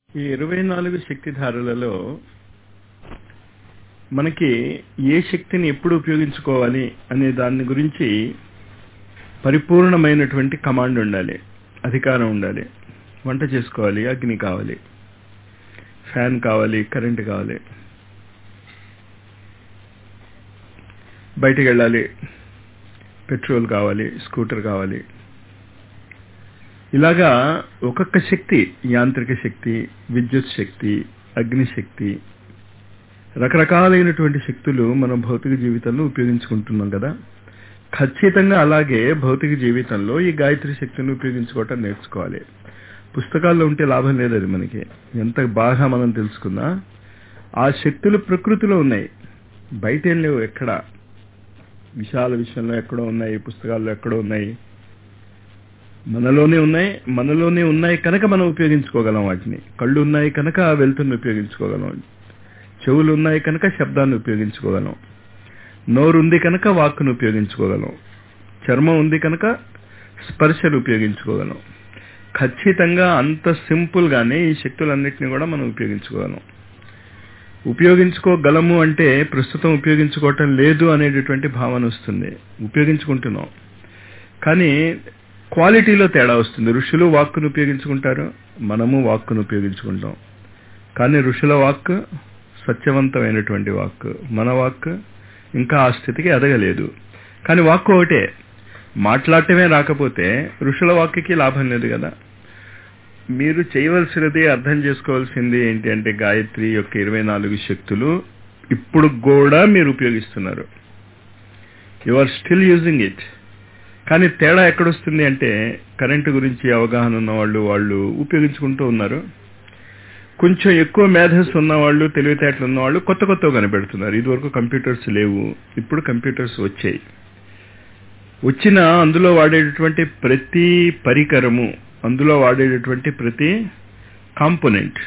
ఈ ఇరవై నాలుగు శక్తిధారలలో మనకి ఏ శక్తిని ఎప్పుడు ఉపయోగించుకోవాలి అనే దాని గురించి పరిపూర్ణమైనటువంటి కమాండ్ ఉండాలి అధికారం ఉండాలి వంట చేసుకోవాలి అగ్ని కావాలి ఫ్యాన్ కావాలి కరెంట్ కావాలి బయటికి వెళ్ళాలి పెట్రోల్ కావాలి స్కూటర్ కావాలి ఇలాగా ఒక్కొక్క శక్తి యాంత్రిక శక్తి విద్యుత్ శక్తి అగ్ని శక్తి రకరకాలైనటువంటి శక్తులు మనం భౌతిక జీవితంలో ఉపయోగించుకుంటున్నాం కదా ఖచ్చితంగా అలాగే భౌతిక జీవితంలో ఈ గాయత్రి శక్తిని ఉపయోగించుకోవటం నేర్చుకోవాలి పుస్తకాల్లో ఉంటే లాభం లేదు అది మనకి ఎంత బాగా మనం తెలుసుకున్నా ఆ శక్తులు ప్రకృతిలో ఉన్నాయి బయట ఏం లేవు ఎక్కడ విశాల విషయంలో ఎక్కడో ఉన్నాయి పుస్తకాల్లో ఎక్కడో ఉన్నాయి మనలోనే ఉన్నాయి మనలోనే ఉన్నాయి కనుక మనం ఉపయోగించుకోగలం వాటిని కళ్ళు ఉన్నాయి కనుక వెలుతుని ఉపయోగించుకోగలం చెవులు ఉన్నాయి కనుక శబ్దాన్ని ఉపయోగించుకోగలం నోరు ఉంది కనుక వాక్కును ఉపయోగించుకోగలం చర్మం ఉంది కనుక స్పర్శను ఉపయోగించుకోగలం ఖచ్చితంగా అంత సింపుల్గానే ఈ శక్తులన్నింటినీ కూడా మనం ఉపయోగించుకోగలం ఉపయోగించుకోగలము అంటే ప్రస్తుతం ఉపయోగించుకోవటం లేదు అనేటటువంటి భావన వస్తుంది ఉపయోగించుకుంటున్నాం కానీ క్వాలిటీలో తేడా వస్తుంది ఋషులు వాక్కును ఉపయోగించుకుంటారు మనము వాక్కును ఉపయోగించుకుంటాం కానీ ఋషుల వాక్ సత్యవంతమైనటువంటి వాక్ మన వాక్ ఇంకా ఆ స్థితికి ఎదగలేదు కానీ వాక్కు ఒకటే మాట్లాడటమే రాకపోతే ఋషుల వాక్కి లాభం లేదు కదా మీరు చేయవలసినది అర్థం చేసుకోవాల్సింది ఏంటి అంటే గాయత్రి యొక్క ఇరవై నాలుగు శక్తులు ఇప్పుడు కూడా మీరు ఉపయోగిస్తున్నారు you are still using it కానీ తేడా ఎక్కడొస్తుంది అంటే కరెంటు గురించి అవగాహన ఉన్న వాళ్ళు వాళ్ళు ఉపయోగించుకుంటూ ఉన్నారు కొంచెం ఎక్కువ మేధస్సు ఉన్నవాళ్ళు తెలివితేటలు ఉన్నవాళ్ళు కొత్త కొత్తగా కనిపెడుతున్నారు ఇదివరకు కంప్యూటర్స్ లేవు ఇప్పుడు కంప్యూటర్స్ వచ్చాయి వచ్చిన అందులో వాడేటటువంటి ప్రతి పరికరము అందులో వాడేటటువంటి ప్రతి కాంపోనెంట్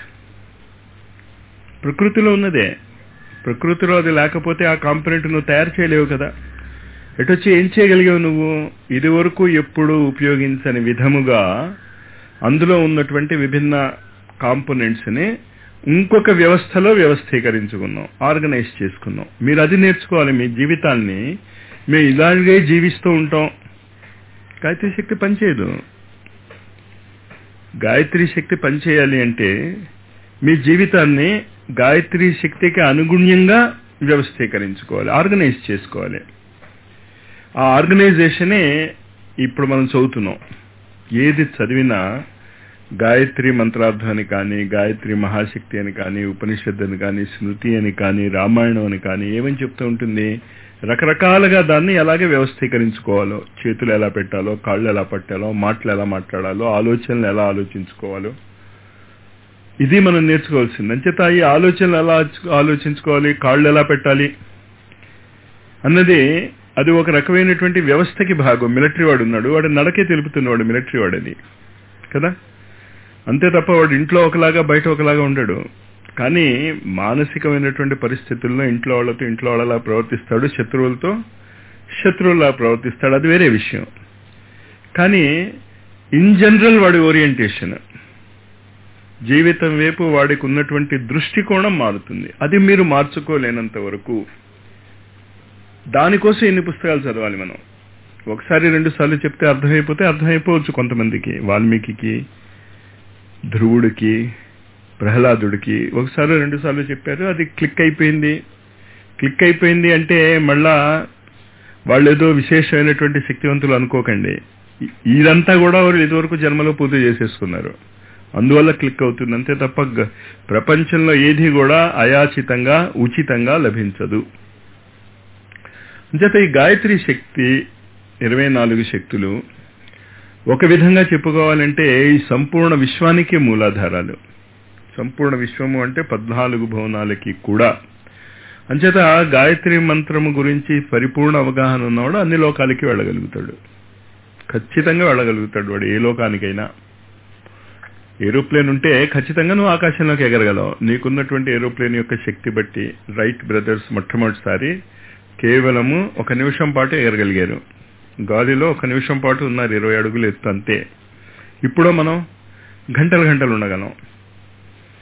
ప్రకృతిలో ఉన్నదే ప్రకృతిలో అది లేకపోతే ఆ కాంపోనెంట్ నువ్వు తయారు చేయలేవు కదా ఎటొచ్చి ఏం చేయగలిగావు నువ్వు ఇది వరకు ఎప్పుడు ఉపయోగించని విధముగా అందులో ఉన్నటువంటి విభిన్న కాంపోనెంట్స్ని ఇంకొక వ్యవస్థలో వ్యవస్థీకరించుకున్నాం ఆర్గనైజ్ చేసుకున్నాం మీరు అది నేర్చుకోవాలి మీ జీవితాన్ని మేము ఇలాగే జీవిస్తూ ఉంటాం గాయత్రి శక్తి పనిచేయదు గాయత్రి శక్తి పనిచేయాలి అంటే మీ జీవితాన్ని గాయత్రి శక్తికి అనుగుణ్యంగా వ్యవస్థీకరించుకోవాలి ఆర్గనైజ్ చేసుకోవాలి ఆ ఆర్గనైజేషనే ఇప్పుడు మనం చదువుతున్నాం ఏది చదివినా గాయత్రి మంత్రార్థం అని కానీ గాయత్రి మహాశక్తి అని కానీ ఉపనిషత్తు అని కానీ స్మృతి అని కానీ రామాయణం అని కానీ ఏమని చెప్తూ ఉంటుంది రకరకాలుగా దాన్ని ఎలాగే వ్యవస్థీకరించుకోవాలో చేతులు ఎలా పెట్టాలో కాళ్ళు ఎలా పట్టాలో మాటలు ఎలా మాట్లాడాలో ఆలోచనలు ఎలా ఆలోచించుకోవాలో ఇది మనం నేర్చుకోవాల్సింది అంచేత ఈ ఆలోచనలు ఎలా ఆలోచించుకోవాలి కాళ్ళు ఎలా పెట్టాలి అన్నది అది ఒక రకమైనటువంటి వ్యవస్థకి భాగం మిలిటరీ వాడు ఉన్నాడు వాడు నడకే తెలుపుతున్నవాడు మిలిటరీ వాడని కదా అంతే తప్ప వాడు ఇంట్లో ఒకలాగా బయట ఒకలాగా ఉండడు కానీ మానసికమైనటువంటి పరిస్థితుల్లో ఇంట్లో వాళ్ళతో ఇంట్లో వాళ్ళలా ప్రవర్తిస్తాడు శత్రువులతో శత్రువులా ప్రవర్తిస్తాడు అది వేరే విషయం కానీ ఇన్ జనరల్ వాడి ఓరియంటేషన్ జీవితం వైపు వాడికి ఉన్నటువంటి దృష్టికోణం మారుతుంది అది మీరు మార్చుకోలేనంత వరకు దానికోసం ఎన్ని పుస్తకాలు చదవాలి మనం ఒకసారి రెండు సార్లు చెప్తే అర్థమైపోతే అర్థమైపోవచ్చు కొంతమందికి వాల్మీకి ధ్రువుడికి ప్రహ్లాదుడికి ఒకసారి రెండు సార్లు చెప్పారు అది క్లిక్ అయిపోయింది క్లిక్ అయిపోయింది అంటే మళ్ళా వాళ్ళు ఏదో విశేషమైనటువంటి శక్తివంతులు అనుకోకండి ఇదంతా కూడా వారు ఇదివరకు జన్మలో పూజ చేసేసుకున్నారు అందువల్ల క్లిక్ అవుతుంది అంతే తప్ప ప్రపంచంలో ఏది కూడా అయాచితంగా ఉచితంగా లభించదు అంచేత ఈ గాయత్రి శక్తి ఇరవై నాలుగు శక్తులు ఒక విధంగా చెప్పుకోవాలంటే ఈ సంపూర్ణ విశ్వానికి మూలాధారాలు సంపూర్ణ విశ్వము అంటే పద్నాలుగు భవనాలకి కూడా అంచేత గాయత్రి మంత్రము గురించి పరిపూర్ణ అవగాహన ఉన్నవాడు అన్ని లోకాలకి వెళ్ళగలుగుతాడు ఖచ్చితంగా వెళ్ళగలుగుతాడు వాడు ఏ లోకానికైనా ఏరోప్లేన్ ఉంటే ఖచ్చితంగా నువ్వు ఆకాశంలోకి ఎగరగలవు నీకున్నటువంటి ఏరోప్లేన్ యొక్క శక్తి బట్టి రైట్ బ్రదర్స్ మొట్టమొదటిసారి కేవలము ఒక నిమిషం పాటు ఎగరగలిగారు గాలిలో ఒక నిమిషం పాటు ఉన్నారు ఇరవై అడుగులు ఎత్తు అంతే ఇప్పుడు మనం గంటలు గంటలు ఉండగలం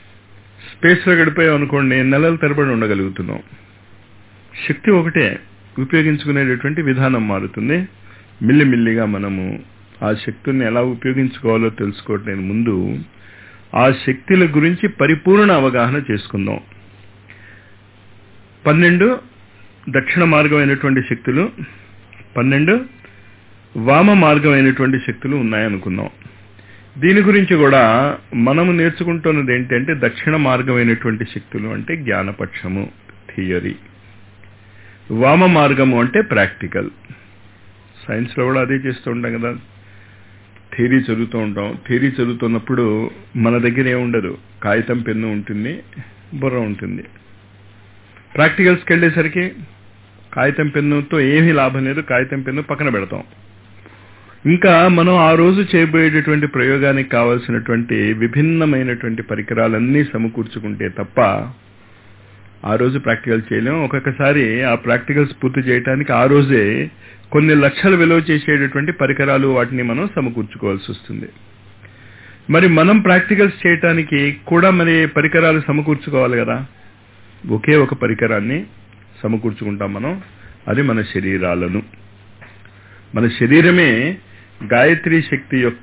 స్పేస్లో గడిపోయాం అనుకోండి నెలల తరబడి ఉండగలుగుతున్నాం శక్తి ఒకటే ఉపయోగించుకునేటటువంటి విధానం మారుతుంది మిల్లిమిల్లిగా మనము ఆ శక్తుల్ని ఎలా ఉపయోగించుకోవాలో తెలుసుకోవటం ముందు ఆ శక్తుల గురించి పరిపూర్ణ అవగాహన చేసుకుందాం పన్నెండు దక్షిణ మార్గమైనటువంటి శక్తులు పన్నెండు వామ మార్గమైనటువంటి శక్తులు ఉన్నాయనుకుందాం దీని గురించి కూడా మనము నేర్చుకుంటున్నది ఏంటంటే దక్షిణ మార్గమైనటువంటి శక్తులు అంటే జ్ఞానపక్షము థియరీ వామ మార్గము అంటే ప్రాక్టికల్ సైన్స్లో కూడా అదే చేస్తూ ఉంటాం కదా థియరీ చదువుతూ ఉంటాం థియరీ చదువుతున్నప్పుడు మన దగ్గర ఏముండదు కాగితం పెన్ను ఉంటుంది బుర్ర ఉంటుంది ప్రాక్టికల్స్కి వెళ్ళేసరికి కాగితం పెన్నుతో ఏమీ లాభం లేదు కాగితం పెన్ను పక్కన పెడతాం ఇంకా మనం ఆ రోజు చేయబోయేటటువంటి ప్రయోగానికి కావాల్సినటువంటి విభిన్నమైనటువంటి పరికరాలన్నీ సమకూర్చుకుంటే తప్ప ఆ రోజు ప్రాక్టికల్ చేయలేం ఒక్కొక్కసారి ఆ ప్రాక్టికల్స్ పూర్తి చేయడానికి ఆ రోజే కొన్ని లక్షలు విలువ చేసేటటువంటి పరికరాలు వాటిని మనం సమకూర్చుకోవాల్సి వస్తుంది మరి మనం ప్రాక్టికల్స్ చేయటానికి కూడా మరి పరికరాలు సమకూర్చుకోవాలి కదా ఒకే ఒక పరికరాన్ని సమకూర్చుకుంటాం మనం అది మన శరీరాలను మన శరీరమే గాయత్రి శక్తి యొక్క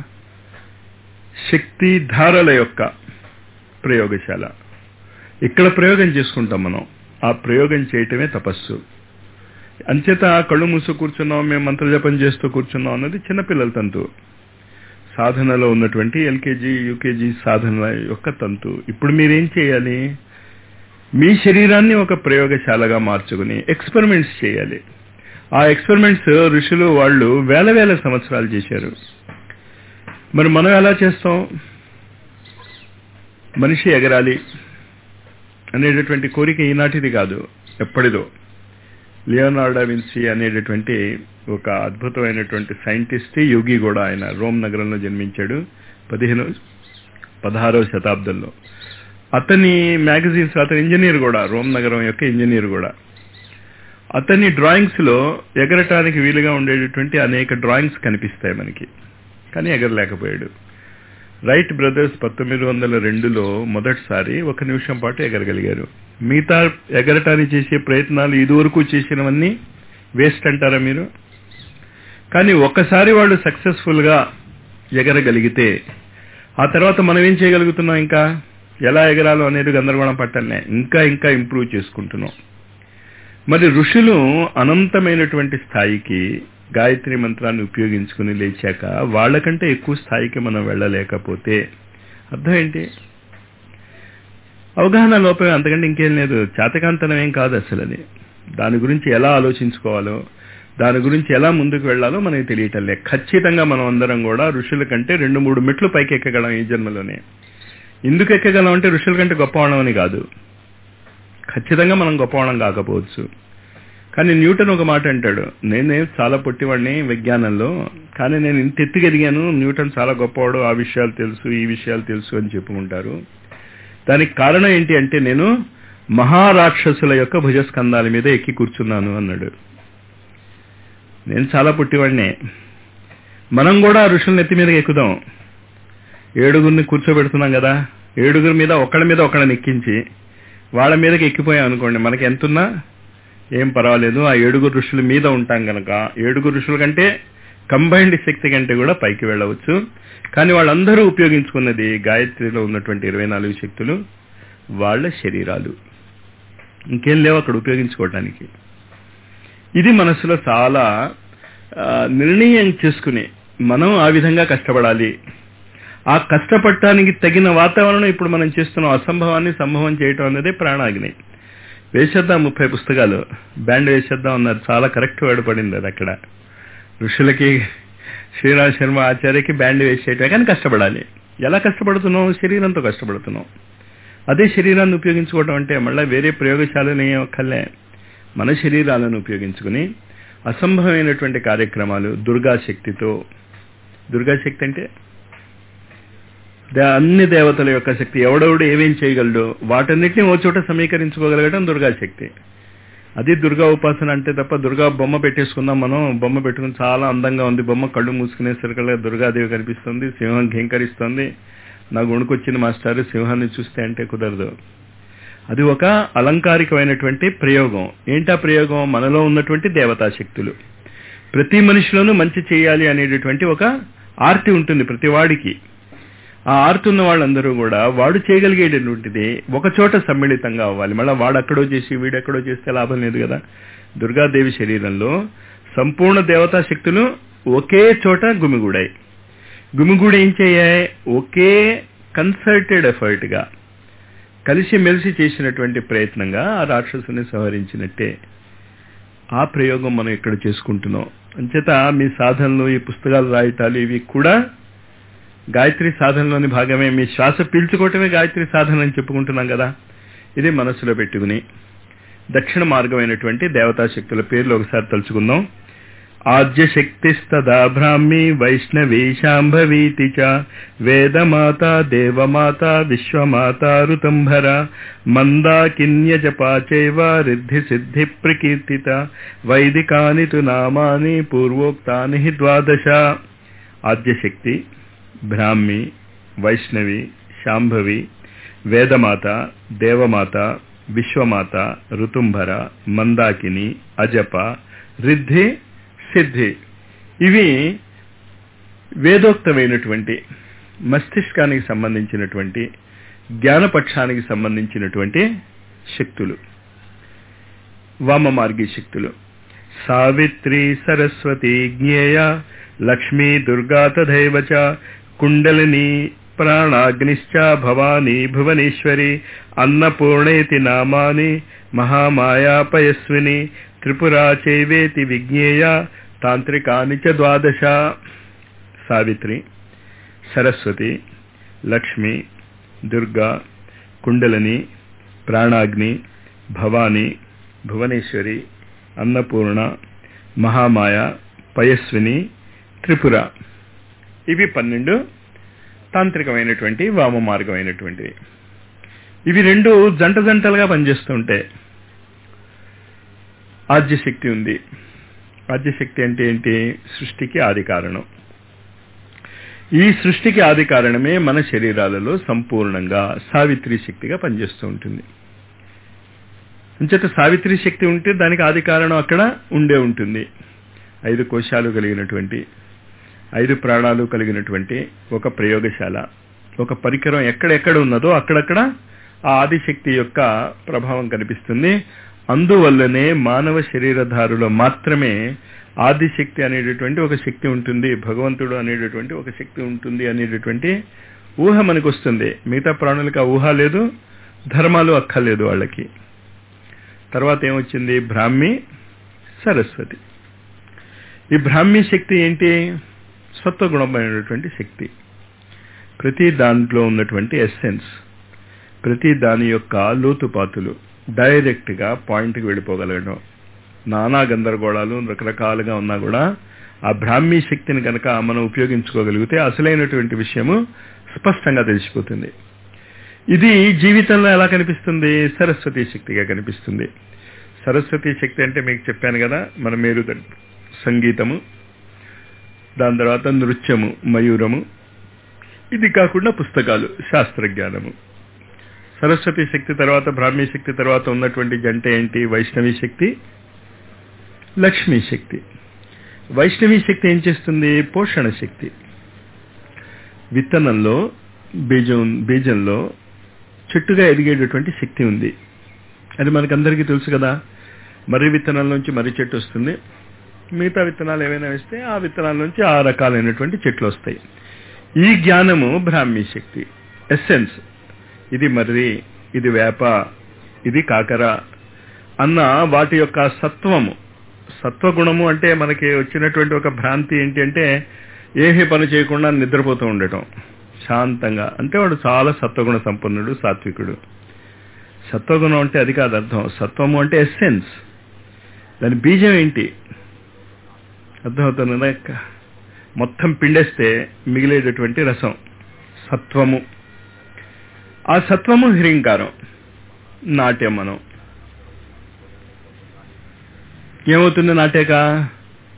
శక్తి ధారల యొక్క ప్రయోగశాల ఇక్కడ ప్రయోగం చేసుకుంటాం మనం ఆ ప్రయోగం చేయటమే తపస్సు అంచేత కళ్ళు మూసు కూర్చున్నాం మేము మంత్రజపం చేస్తూ కూర్చున్నాం అన్నది చిన్నపిల్లల తంతు సాధనలో ఉన్నటువంటి ఎల్కేజీ యూకేజీ సాధనల యొక్క తంతు ఇప్పుడు మీరేం చేయాలి మీ శరీరాన్ని ఒక ప్రయోగశాలగా మార్చుకుని ఎక్స్పెరిమెంట్స్ చేయాలి ఆ ఎక్స్పెరిమెంట్స్ ఋషులు వాళ్ళు వేల వేల సంవత్సరాలు చేశారు మరి మనం ఎలా చేస్తాం మనిషి ఎగరాలి అనేటటువంటి కోరిక ఈనాటిది కాదు ఎప్పటిదో లియోనార్డా విన్సీ అనేటటువంటి ఒక అద్భుతమైనటువంటి సైంటిస్ట్ యోగి కూడా ఆయన రోమ్ నగరంలో జన్మించాడు పదిహేను పదహారవ శతాబ్దంలో అతని మ్యాగజైన్స్ అతని ఇంజనీర్ కూడా రోమ్ నగరం యొక్క ఇంజనీర్ కూడా అతని డ్రాయింగ్స్ లో ఎగరటానికి వీలుగా ఉండేటటువంటి అనేక డ్రాయింగ్స్ కనిపిస్తాయి మనకి కానీ ఎగరలేకపోయాడు రైట్ బ్రదర్స్ పంతొమ్మిది వందల రెండులో మొదటిసారి ఒక నిమిషం పాటు ఎగరగలిగారు మిగతా ఎగరటానికి చేసే ప్రయత్నాలు ఇదివరకు చేసినవన్నీ వేస్ట్ అంటారా మీరు కానీ ఒక్కసారి వాళ్ళు సక్సెస్ఫుల్ గా ఎగరగలిగితే ఆ తర్వాత మనం ఏం చేయగలుగుతున్నాం ఇంకా ఎలా ఎగరాలో అనేది గందరగోళం పట్టలే ఇంకా ఇంకా ఇంప్రూవ్ చేసుకుంటున్నాం మరి ఋషులు అనంతమైనటువంటి స్థాయికి గాయత్రి మంత్రాన్ని ఉపయోగించుకుని లేచాక వాళ్ళకంటే ఎక్కువ స్థాయికి మనం వెళ్ళలేకపోతే అర్థం ఏంటి అవగాహన లోపం అంతకంటే ఇంకేం లేదు చాతకాంతనం ఏం కాదు అసలు అది దాని గురించి ఎలా ఆలోచించుకోవాలో దాని గురించి ఎలా ముందుకు వెళ్లాలో మనకి తెలియటం లేదు ఖచ్చితంగా మనం అందరం కూడా ఋషుల కంటే రెండు మూడు మెట్లు పైకి ఎక్కగలం ఈ జన్మలోనే ఎందుకు ఎక్కగలం అంటే ఋషుల కంటే గొప్పవాళ్ళం అని కాదు ఖచ్చితంగా మనం గొప్పవాళ్ళం కాకపోవచ్చు కానీ న్యూటన్ ఒక మాట అంటాడు నేనే చాలా పొట్టివాడిని విజ్ఞానంలో కానీ నేను ఇంత ఎత్తుకెదిగాను న్యూటన్ చాలా గొప్పవాడు ఆ విషయాలు తెలుసు ఈ విషయాలు తెలుసు అని చెప్పుకుంటారు దానికి కారణం ఏంటి అంటే నేను మహారాక్షసుల యొక్క భుజస్కంధాల మీద ఎక్కి కూర్చున్నాను అన్నాడు నేను చాలా పుట్టివాడినే మనం కూడా ఋషుల నెత్తి మీదకి ఎక్కుదాం ఏడుగురిని కూర్చోబెడుతున్నాం కదా ఏడుగురి మీద ఒకళ్ళ మీద ఒకళ్ళని ఎక్కించి వాళ్ళ మీదకి ఎక్కిపోయాం అనుకోండి మనకి ఎంతున్నా ఏం పర్వాలేదు ఆ ఏడుగురు ఋషుల మీద ఉంటాం కనుక ఏడుగురు ఋషుల కంటే కంబైన్డ్ శక్తి కంటే కూడా పైకి వెళ్ళవచ్చు కానీ వాళ్ళందరూ ఉపయోగించుకున్నది గాయత్రిలో ఉన్నటువంటి ఇరవై నాలుగు శక్తులు వాళ్ళ శరీరాలు ఇంకేం లేవు అక్కడ ఉపయోగించుకోవటానికి ఇది మనసులో చాలా నిర్ణయం చేసుకుని మనం ఆ విధంగా కష్టపడాలి ఆ కష్టపడటానికి తగిన వాతావరణం ఇప్పుడు మనం చేస్తున్న అసంభవాన్ని సంభవం చేయటం అనేది ప్రాణాగ్ని వేసేద్దాం ముప్పై పుస్తకాలు బ్యాండ్ వేసేద్దాం అన్నారు చాలా కరెక్ట్ వర్డ్ పడింది అది అక్కడ ఋషులకి శ్రీరామ్ శర్మ ఆచార్యకి బ్యాండ్ వేసేయటం కానీ కష్టపడాలి ఎలా కష్టపడుతున్నాం శరీరంతో కష్టపడుతున్నాం అదే శరీరాన్ని ఉపయోగించుకోవడం అంటే మళ్ళీ వేరే ప్రయోగశాలని ఒక్కలే మన శరీరాలను ఉపయోగించుకుని అసంభవమైనటువంటి కార్యక్రమాలు దుర్గాశక్తితో దుర్గాశక్తి అంటే అన్ని దేవతల యొక్క శక్తి ఎవడెవడు ఏమేం చేయగలడు వాటన్నిటిని ఓ చోట సమీకరించుకోగలగడం దుర్గాశక్తి అది దుర్గా ఉపాసన అంటే తప్ప దుర్గా బొమ్మ పెట్టేసుకుందాం మనం బొమ్మ పెట్టుకుని చాలా అందంగా ఉంది బొమ్మ కళ్ళు మూసుకునేసరికల్లా దుర్గాదేవి కనిపిస్తుంది సింహం ఘీంకరిస్తుంది నాకు వణుకొచ్చిన మాస్టర్ సింహాన్ని చూస్తే అంటే కుదరదు అది ఒక అలంకారికమైనటువంటి ప్రయోగం ఏంటా ప్రయోగం మనలో ఉన్నటువంటి దేవతా శక్తులు ప్రతి మనిషిలోనూ మంచి చేయాలి అనేటటువంటి ఒక ఆర్తి ఉంటుంది ప్రతి వాడికి ఆ ఆర్తున్న వాళ్ళందరూ కూడా వాడు చేయగలిగేటటువంటిది ఒక చోట సమ్మిళితంగా అవ్వాలి మళ్ళీ వాడెక్కడో చేసి వీడెక్కడో చేస్తే లాభం లేదు కదా దుర్గాదేవి శరీరంలో సంపూర్ణ దేవతా శక్తులు ఒకే చోట గుమిగూడాయి గుమిగూడి ఏం చేయాయి ఒకే కన్సల్టెడ్ ఎఫర్ట్ గా కలిసి మెలిసి చేసినటువంటి ప్రయత్నంగా ఆ రాక్షసుని సంహరించినట్టే ఆ ప్రయోగం మనం ఇక్కడ చేసుకుంటున్నాం అంచేత మీ సాధనలు ఈ పుస్తకాలు రాయటాలు ఇవి కూడా గాయత్రి సాధనలోని భాగమే మీ శ్వాస పీల్చుకోవటమే గాయత్రి సాధన అని చెప్పుకుంటున్నాం కదా ఇది మనసులో పెట్టుకుని దక్షిణ మార్గమైనటువంటి దేవతా శక్తుల పేర్లు ఒకసారి తలుచుకుందాం ఆద్యశక్తిస్తదా బ్రాహ్మీ వైష్ణవీ శాంభవీతి చ వేదమాత దేవమాత విశ్వమాత ఋతంభర మందాకిన్యజపా చైవ రిద్ధి సిద్ధి ప్రకీర్తిత వైదికాని తు నామాని పూర్వోక్తాని హి ద్వాదశ ఆద్యశక్తి బ్రాహ్మి వైష్ణవి శాంభవి వేదమాత దేవమాత విశ్వమాత ఋతుంభర మందాకిని అజప రిద్ధి సిద్ధి ఇవి వేదోక్తమైనటువంటి మస్తిష్కానికి సంబంధించినటువంటి జ్ఞానపక్షానికి సంబంధించినటువంటి శక్తులు వామమార్గీ శక్తులు సావిత్రి సరస్వతి జ్ఞేయ లక్ష్మీ దుర్గా తథైవ చ కుండలిని ప్రాణాగ్నిశ్చ భవానీ భువనేశ్వరి అన్నపూర్ణేతి నామాని మహామాయా పయస్విని త్రిపురా చైవేతి విజ్ఞేయ తాంత్రికాని చ ద్వాదశ సావిత్రి సరస్వతి లక్ష్మి దుర్గా కుండలిని ప్రాణాగ్ని భవాని భువనేశ్వరి అన్నపూర్ణ మహామాయ పయస్విని త్రిపుర ఇవి పన్నెండు తాంత్రికమైనటువంటి వామ మార్గమైనటువంటివి ఇవి రెండు జంట జంటలుగా పనిచేస్తుంటాయి ఆద్యశక్తి ఉంది ఆద్యశక్తి అంటే ఏంటి సృష్టికి ఆది కారణం ఈ సృష్టికి ఆది కారణమే మన శరీరాలలో సంపూర్ణంగా సావిత్రి శక్తిగా పనిచేస్తూ ఉంటుంది అంచేత సావిత్రి శక్తి ఉంటే దానికి ఆది కారణం అక్కడ ఉండే ఉంటుంది ఐదు కోశాలు కలిగినటువంటి ఐదు ప్రాణాలు కలిగినటువంటి ఒక ప్రయోగశాల ఒక పరికరం ఎక్కడెక్కడ ఉన్నదో అక్కడక్కడ ఆ ఆదిశక్తి యొక్క ప్రభావం కనిపిస్తుంది అందువల్లనే మానవ శరీరధారులో మాత్రమే ఆదిశక్తి అనేటటువంటి ఒక శక్తి ఉంటుంది భగవంతుడు అనేటటువంటి ఒక శక్తి ఉంటుంది అనేటటువంటి ఊహ మనకు వస్తుంది మిగతా ప్రాణులకు ఆ ఊహ లేదు ధర్మాలు అక్కర్లేదు వాళ్ళకి తర్వాత ఏమొచ్చింది బ్రాహ్మి సరస్వతి ఈ బ్రాహ్మీ శక్తి ఏంటి సత్వగుణమైనటువంటి శక్తి ప్రతి దాంట్లో ఉన్నటువంటి ఎస్సెన్స్ ప్రతి దాని యొక్క లోతుపాతులు డైరెక్ట్గా పాయింట్కి వెళ్ళిపోగలగడం నానా గందరగోళాలు రకరకాలుగా ఉన్నా కూడా ఆ బ్రాహ్మీ శక్తిని కనుక మనం ఉపయోగించుకోగలిగితే అసలైనటువంటి విషయము స్పష్టంగా తెలిసిపోతుంది ఇది జీవితంలో ఎలా కనిపిస్తుంది సరస్వతి శక్తిగా కనిపిస్తుంది సరస్వతి శక్తి అంటే మీకు చెప్పాను కదా మన మేరు సంగీతము దాని తర్వాత నృత్యము మయూరము ఇది కాకుండా పుస్తకాలు శాస్త్రజ్ఞానము సరస్వతి శక్తి తర్వాత బ్రాహ్మీ శక్తి తర్వాత ఉన్నటువంటి జంట ఏంటి వైష్ణవి శక్తి లక్ష్మీ శక్తి వైష్ణవి శక్తి ఏం చేస్తుంది పోషణ శక్తి విత్తనంలో బీజం బీజంలో చెట్టుగా ఎదిగేటటువంటి శక్తి ఉంది అది మనకందరికీ తెలుసు కదా మర్రి విత్తనాల నుంచి మర్రి చెట్టు వస్తుంది మిగతా విత్తనాలు ఏవైనా వేస్తే ఆ విత్తనాల నుంచి ఆ రకాలైనటువంటి చెట్లు వస్తాయి ఈ జ్ఞానము బ్రాహ్మీ శక్తి ఎస్సెన్స్ ఇది మర్రి ఇది వేప ఇది కాకర అన్న వాటి యొక్క సత్వము సత్వగుణము అంటే మనకి వచ్చినటువంటి ఒక భ్రాంతి ఏంటి అంటే ఏమీ పని చేయకుండా నిద్రపోతూ ఉండటం శాంతంగా అంటే వాడు చాలా సత్వగుణ సంపన్నుడు సాత్వికుడు సత్వగుణం అంటే అది కాదు అర్థం సత్వము అంటే ఎస్సెన్స్ దాని బీజం ఏంటి అర్థమవుతుందా మొత్తం పిండేస్తే మిగిలేటటువంటి రసం సత్వము ఆ సత్వము హ్రీంకారం నాట్యం మనం ఏమవుతుంది నాట్యక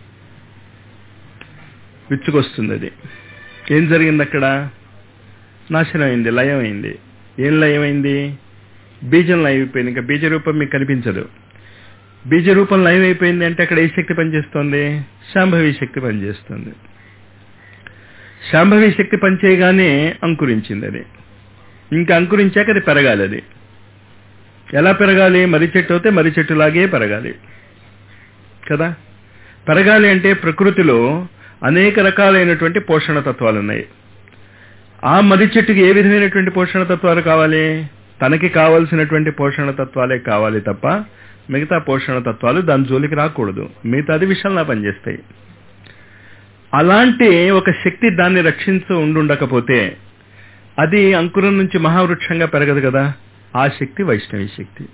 విచ్చుకొస్తుంది అది ఏం జరిగింది అక్కడ నాశనం అయింది లయం అయింది ఏం లయం అయింది బీజం లయం అయిపోయింది ఇంకా బీజ రూపం మీకు కనిపించదు బీజ రూపం లయం అయిపోయింది అంటే అక్కడ ఏ శక్తి పనిచేస్తుంది శాంభవి శక్తి పనిచేస్తుంది శాంభవి శక్తి పనిచేయగానే అంకురించింది అది ఇంకా అంకురించాక అది పెరగాలి అది ఎలా పెరగాలి మర్రి చెట్టు అయితే మర్రి చెట్టులాగే పెరగాలి కదా పెరగాలి అంటే ప్రకృతిలో అనేక రకాలైనటువంటి పోషణ తత్వాలు ఉన్నాయి ఆ మర్రి చెట్టుకి ఏ విధమైనటువంటి పోషణ తత్వాలు కావాలి తనకి కావలసినటువంటి పోషణ తత్వాలే కావాలి తప్ప మిగతా పోషణ తత్వాలు దాని జోలికి రాకూడదు మిగతాది విషయంలా పనిచేస్తాయి అలాంటి ఒక శక్తి దాన్ని రక్షించు ఉండుండకపోతే అది అంకురం నుంచి మహావృక్షంగా పెరగదు కదా ఆ శక్తి వైష్ణవి శక్తి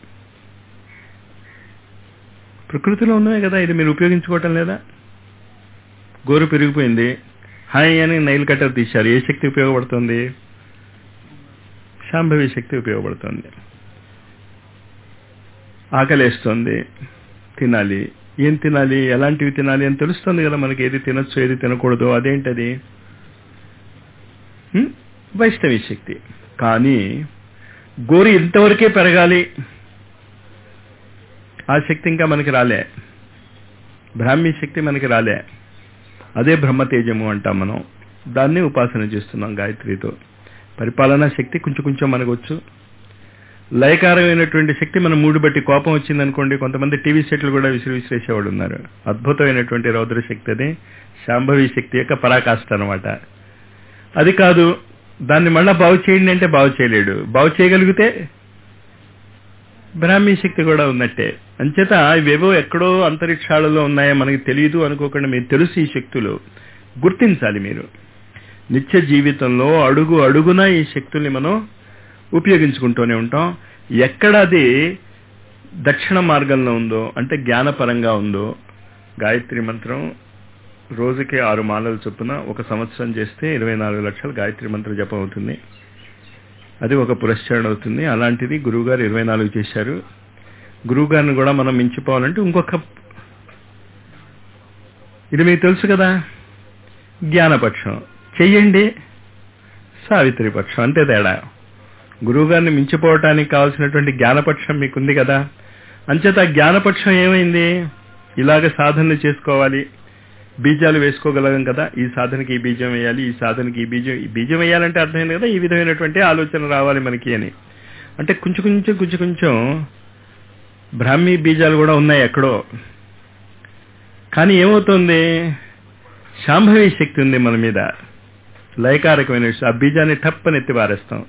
ప్రకృతిలో ఉన్నదే కదా ఇది మీరు ఉపయోగించుకోవటం లేదా గోరు పెరిగిపోయింది హాయ్ అని నైల్ కట్టర్ తీశారు ఏ శక్తి ఉపయోగపడుతుంది శాంభవి శక్తి ఉపయోగపడుతుంది ఆకలేస్తుంది తినాలి ఏం తినాలి ఎలాంటివి తినాలి అని తెలుస్తుంది కదా మనకి ఏది తినొచ్చు ఏది తినకూడదు అదేంటది హ్మ్? వైష్ణవి శక్తి కానీ గోరి ఇంతవరకే పెరగాలి ఆ శక్తి ఇంకా మనకి రాలే బ్రాహ్మీ శక్తి మనకి రాలే అదే బ్రహ్మతేజము అంటాం మనం దాన్ని ఉపాసన చేస్తున్నాం గాయత్రితో పరిపాలనా శక్తి కొంచెం కొంచెం మనకు వచ్చు లయకారమైనటువంటి శక్తి మన మూడు బట్టి కోపం వచ్చిందనుకోండి కొంతమంది టీవీ సెట్లు కూడా విసిరి విసిరేసేవాడు ఉన్నారు అద్భుతమైనటువంటి రౌద్ర శక్తి అది శాంభవి శక్తి యొక్క పరాకాష్ట అనమాట అది కాదు దాన్ని మళ్ళా బాగు చేయండి అంటే బాగు చేయలేడు బాగు చేయగలిగితే బ్రాహ్మీ శక్తి కూడా ఉన్నట్టే అంచేత ఇవేవో ఎక్కడో అంతరిక్షాలలో ఉన్నాయో మనకి తెలియదు అనుకోకుండా మీరు తెలుసు ఈ శక్తులు గుర్తించాలి మీరు నిత్య జీవితంలో అడుగు అడుగున ఈ శక్తుల్ని మనం ఉపయోగించుకుంటూనే ఉంటాం ఎక్కడ అది దక్షిణ మార్గంలో ఉందో అంటే జ్ఞానపరంగా ఉందో గాయత్రి మంత్రం రోజుకి ఆరు మాలలు చొప్పున ఒక సంవత్సరం చేస్తే ఇరవై నాలుగు లక్షల గాయత్రి మంత్ర జపం అవుతుంది అది ఒక పురస్కరణ అవుతుంది అలాంటిది గురువుగారు ఇరవై నాలుగు చేశారు గురువుగారిని కూడా మనం మించిపోవాలంటే ఇంకొక ఇది మీకు తెలుసు కదా జ్ఞానపక్షం చెయ్యండి సావిత్రి పక్షం అంతే తేడా గురువుగారిని మించిపోవటానికి కావాల్సినటువంటి జ్ఞానపక్షం మీకుంది కదా అంచేత ఆ జ్ఞానపక్షం ఏమైంది ఇలాగ సాధనలు చేసుకోవాలి బీజాలు వేసుకోగలం కదా ఈ సాధనకి ఈ బీజం వేయాలి ఈ సాధనకి ఈ బీజం ఈ బీజం వేయాలంటే అర్థమైంది కదా ఈ విధమైనటువంటి ఆలోచన రావాలి మనకి అని అంటే కొంచెం కొంచెం కొంచెం కొంచెం బ్రాహ్మీ బీజాలు కూడా ఉన్నాయి ఎక్కడో కానీ ఏమవుతుంది శాంభవి శక్తి ఉంది మన మీద లయకారకమైన విషయం ఆ బీజాన్ని టప్పని ఎత్తి పారేస్తాం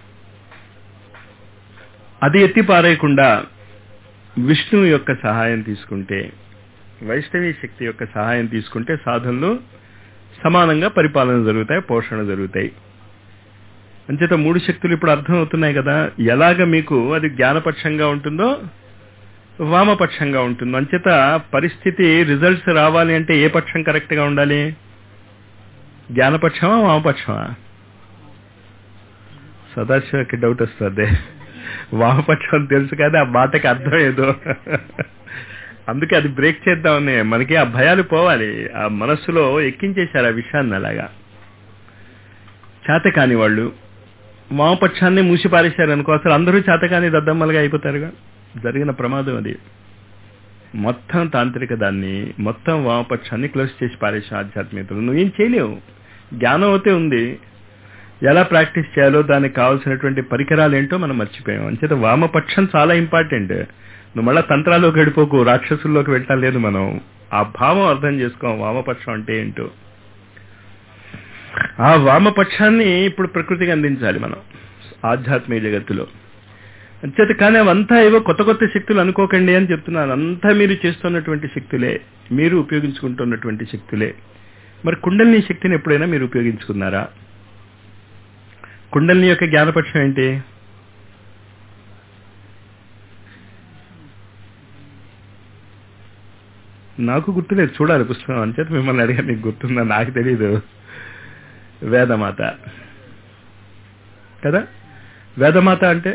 అది ఎత్తి పారేయకుండా విష్ణువు యొక్క సహాయం తీసుకుంటే వైష్ణవి శక్తి యొక్క సహాయం తీసుకుంటే సాధనలు సమానంగా పరిపాలన జరుగుతాయి పోషణ జరుగుతాయి అంచేత మూడు శక్తులు ఇప్పుడు అర్థం అవుతున్నాయి కదా ఎలాగ మీకు అది జ్ఞానపక్షంగా ఉంటుందో వామపక్షంగా ఉంటుందో అంచేత పరిస్థితి రిజల్ట్స్ రావాలి అంటే ఏ పక్షం కరెక్ట్ గా ఉండాలి జ్ఞానపక్షమా వామపక్షమా సదాశివకి డౌట్ వస్తుంది వామపక్షం అని తెలుసు కానీ ఆ మాటకి అర్థం ఏదో అందుకే అది బ్రేక్ చేద్దామని మనకి ఆ భయాలు పోవాలి ఆ మనస్సులో ఎక్కించేశారు ఆ విషయాన్ని అలాగా చేతకాని వాళ్ళు వామపక్షాన్ని మూసి పారేశారు అనుకో అసలు అందరూ చేతకాని దద్దమ్మలుగా అయిపోతారుగా జరిగిన ప్రమాదం అది మొత్తం తాంత్రిక దాన్ని మొత్తం వామపక్షాన్ని క్లోజ్ చేసి పారేసాం ఆధ్యాత్మికతలు నువ్వేం చేయలేవు జ్ఞానం అయితే ఉంది ఎలా ప్రాక్టీస్ చేయాలో దానికి కావాల్సినటువంటి పరికరాలు ఏంటో మనం మర్చిపోయాం అంచేత వామపక్షం చాలా ఇంపార్టెంట్ నువ్వు మళ్ళా తంత్రాల్లోకి వెళ్ళిపోకు రాక్షసుల్లోకి వెళ్ళటం లేదు మనం ఆ భావం అర్థం చేసుకోం వామపక్షం అంటే ఏంటో ఆ వామపక్షాన్ని ఇప్పుడు ప్రకృతికి అందించాలి మనం ఆధ్యాత్మిక జగత్తులో అంచేత కానీ అవంతా ఏవో కొత్త కొత్త శక్తులు అనుకోకండి అని చెప్తున్నాను అంతా మీరు చేస్తున్నటువంటి శక్తులే మీరు ఉపయోగించుకుంటున్నటువంటి శక్తులే మరి కుండలిని శక్తిని ఎప్పుడైనా మీరు ఉపయోగించుకున్నారా కుండలిని యొక్క జ్ఞానపక్షం ఏంటి నాకు గుర్తులేదు చూడాలి పుస్తకం అంచేత మిమ్మల్ని అడిగా మీకు గుర్తుందా నాకు తెలీదు వేదమాత కదా వేదమాత అంటే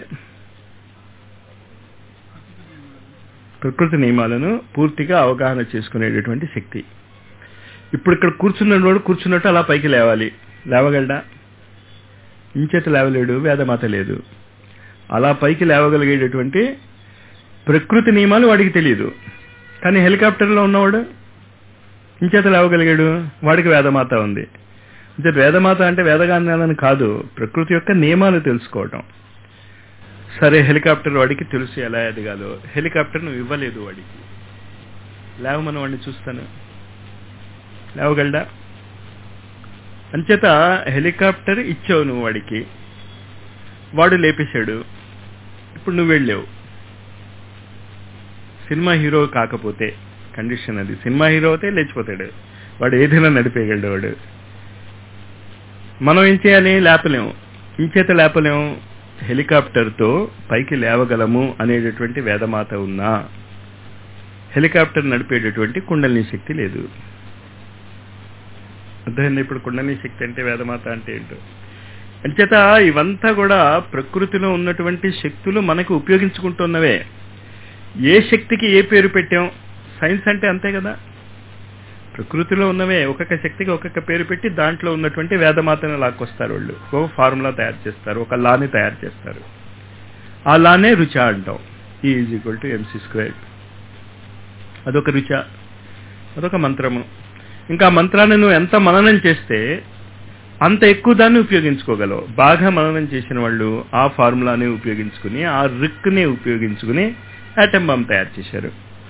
ప్రకృతి నియమాలను పూర్తిగా అవగాహన చేసుకునేటటువంటి శక్తి ఇప్పుడు ఇక్కడ కూర్చున్నవాడు కూర్చున్నట్టు అలా పైకి లేవాలి లేవగలడా ఇంచేత లేవలేడు వేదమాత లేదు అలా పైకి లేవగలిగేటటువంటి ప్రకృతి నియమాలు వాడికి తెలియదు కానీ హెలికాప్టర్లో ఉన్నవాడు ఇంచేత లేవగలిగాడు వాడికి వేదమాత ఉంది అంటే వేదమాత అంటే వేదగానాలని కాదు ప్రకృతి యొక్క నియమాలు తెలుసుకోవటం సరే హెలికాప్టర్ వాడికి తెలుసు ఎలా ఎదగాలో హెలికాప్టర్ నువ్వు ఇవ్వలేదు వాడికి లేవమని వాడిని చూస్తాను లేవగలడా అంచేత హెలికాప్టర్ ఇచ్చావు నువ్వు వాడికి వాడు లేపేశాడు ఇప్పుడు నువ్వు వెళ్ళావు సినిమా హీరో కాకపోతే కండిషన్ అది సినిమా హీరో అయితే లేచిపోతాడు వాడు ఏదైనా నడిపేయగలడు వాడు మనం ఏం చేయాలి లేపలేము ఇంచేత లేపలేము హెలికాప్టర్తో పైకి లేవగలము అనేటటువంటి వేదమాత ఉన్నా హెలికాప్టర్ నడిపేటటువంటి కుండలిని శక్తి లేదు అర్థమైంది ఇప్పుడు కుండలిని శక్తి అంటే వేదమాత అంటే ఏంటో అంచేత ఇవంతా కూడా ప్రకృతిలో ఉన్నటువంటి శక్తులు మనకు ఉపయోగించుకుంటున్నవే ఏ శక్తికి ఏ పేరు పెట్టాం సైన్స్ అంటే అంతే కదా ప్రకృతిలో ఉన్నవే ఒక్కొక్క శక్తికి ఒక్కొక్క పేరు పెట్టి దాంట్లో ఉన్నటువంటి వేదమాతను లాక్కొస్తారు వాళ్ళు ఒక ఫార్ములా తయారు చేస్తారు ఒక లాని తయారు చేస్తారు ఆ లానే రుచ అంటాం is equal to MC square అదొక రుచ అదొక మంత్రము ఇంకా మంత్రాన్ని నువ్వు ఎంత మననం చేస్తే అంత ఎక్కువ దాన్ని ఉపయోగించుకోగలవు బాగా మననం చేసిన వాళ్ళు ఆ ఫార్ములాని ఉపయోగించుకుని ఆ రిక్ని ఉపయోగించుకుని ఆటం బాంబ్ తయారు చేశారు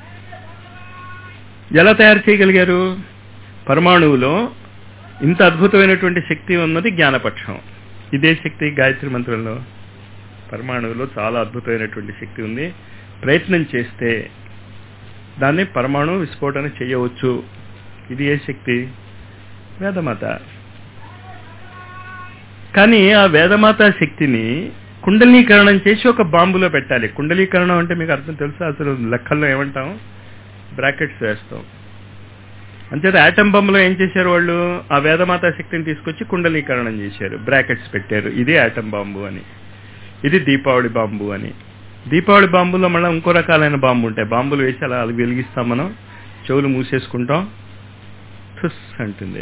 ఎలా తయారు చేయగలిగారు పరమాణువులో ఇంత అద్భుతమైనటువంటి శక్తి ఉన్నది జ్ఞానపక్షం ఇదే శక్తి గాయత్రి మంత్రంలో పరమాణువులో చాలా అద్భుతమైనటువంటి శక్తి ఉంది ప్రయత్నం చేస్తే దాన్ని పరమాణు విస్ఫోటన చేయవచ్చు ఇది ఏ శక్తి వేదమాత కానీ ఆ వేదమాత శక్తిని కుండలీకరణం చేసి ఒక బాంబులో పెట్టాలి కుండలీకరణం అంటే మీకు అర్థం తెలుసా అసలు లెక్కల్లో ఏమంటాం బ్రాకెట్స్ వేస్తాం అంచేత యాటం బొమ్మలో ఏం చేశారు వాళ్ళు ఆ వేదమాత శక్తిని తీసుకొచ్చి కుండలీకరణం చేశారు బ్రాకెట్స్ పెట్టారు ఇదే యాటం బాంబు అని ఇది దీపావళి బాంబు అని దీపావళి బాంబులో మళ్ళీ ఇంకో రకాలైన బాంబు ఉంటాయి బాంబులు వేసి అలా అవి వెలిగిస్తాం మనం చెవులు మూసేసుకుంటాం ఠుస్ అంటుంది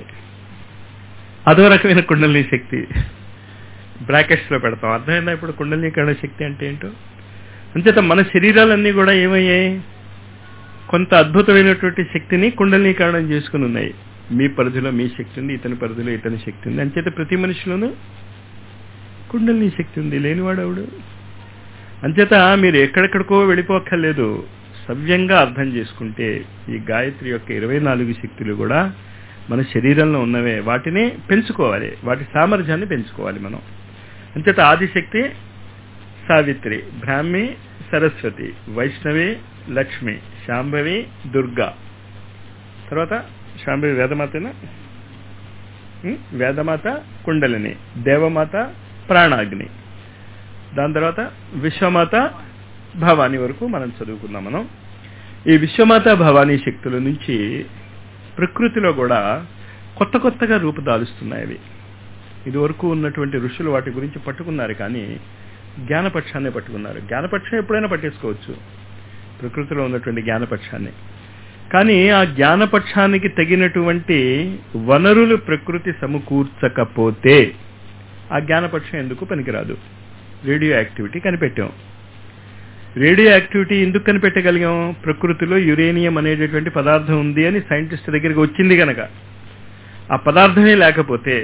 అదో రకమైన కుండలిని శక్తి బ్రాకెట్స్ లో పెడతాం అర్థమైందా ఇప్పుడు కుండలీకరణ శక్తి అంటే ఏంటో అంచేత మన శరీరాలన్నీ కూడా ఏమయ్యాయి కొంత అద్భుతమైనటువంటి శక్తిని కుండలీకరణం చేసుకుని ఉన్నాయి మీ పరిధిలో మీ శక్తి ఉంది ఇతని పరిధిలో ఇతని శక్తి ఉంది అంచేత ప్రతి మనిషిలోనూ కుండలిని శక్తి ఉంది లేనివాడు ఆవిడు అంచేత మీరు ఎక్కడెక్కడికో వెళ్ళిపోక్కర్లేదు సవ్యంగా అర్థం చేసుకుంటే ఈ గాయత్రి యొక్క ఇరవై నాలుగు శక్తులు కూడా మన శరీరంలో ఉన్నవే వాటిని పెంచుకోవాలి వాటి సామర్థ్యాన్ని పెంచుకోవాలి మనం అంచేత ఆదిశక్తి సావిత్రి బ్రాహ్మి సరస్వతి వైష్ణవి లక్ష్మి శాంభవి దుర్గా తర్వాత శాంభవి వేదమాతేనా ఉం? వేదమాత కుండలిని దేవమాత ప్రాణాగ్ని దాని తర్వాత విశ్వమాత భవానీ వరకు మనం చదువుకున్నాం మనం ఈ విశ్వమాత భవానీ శక్తుల నుంచి ప్రకృతిలో కూడా కొత్త కొత్తగా రూపుదాలుస్తున్నాయి అవి ఇది వరకు ఉన్నటువంటి ఋషులు వాటి గురించి పట్టుకున్నారు కానీ జ్ఞానపక్షాన్ని పట్టుకున్నారు జ్ఞానపక్షం ఎప్పుడైనా పట్టేసుకోవచ్చు ప్రకృతిలో ఉన్నటువంటి జ్ఞానపక్షాన్ని కానీ ఆ జ్ఞానపక్షానికి తగినటువంటి వనరులు ప్రకృతి సమకూర్చకపోతే ఆ జ్ఞానపక్షం ఎందుకు పనికిరాదు రేడియో యాక్టివిటీ కనిపెట్టాం రేడియో యాక్టివిటీ ఎందుకు కనిపెట్టగలిగాం ప్రకృతిలో యురేనియం అనేటటువంటి పదార్థం ఉంది అని సైంటిస్ట్ దగ్గరికి వచ్చింది కనుక ఆ పదార్థమే లేకపోతే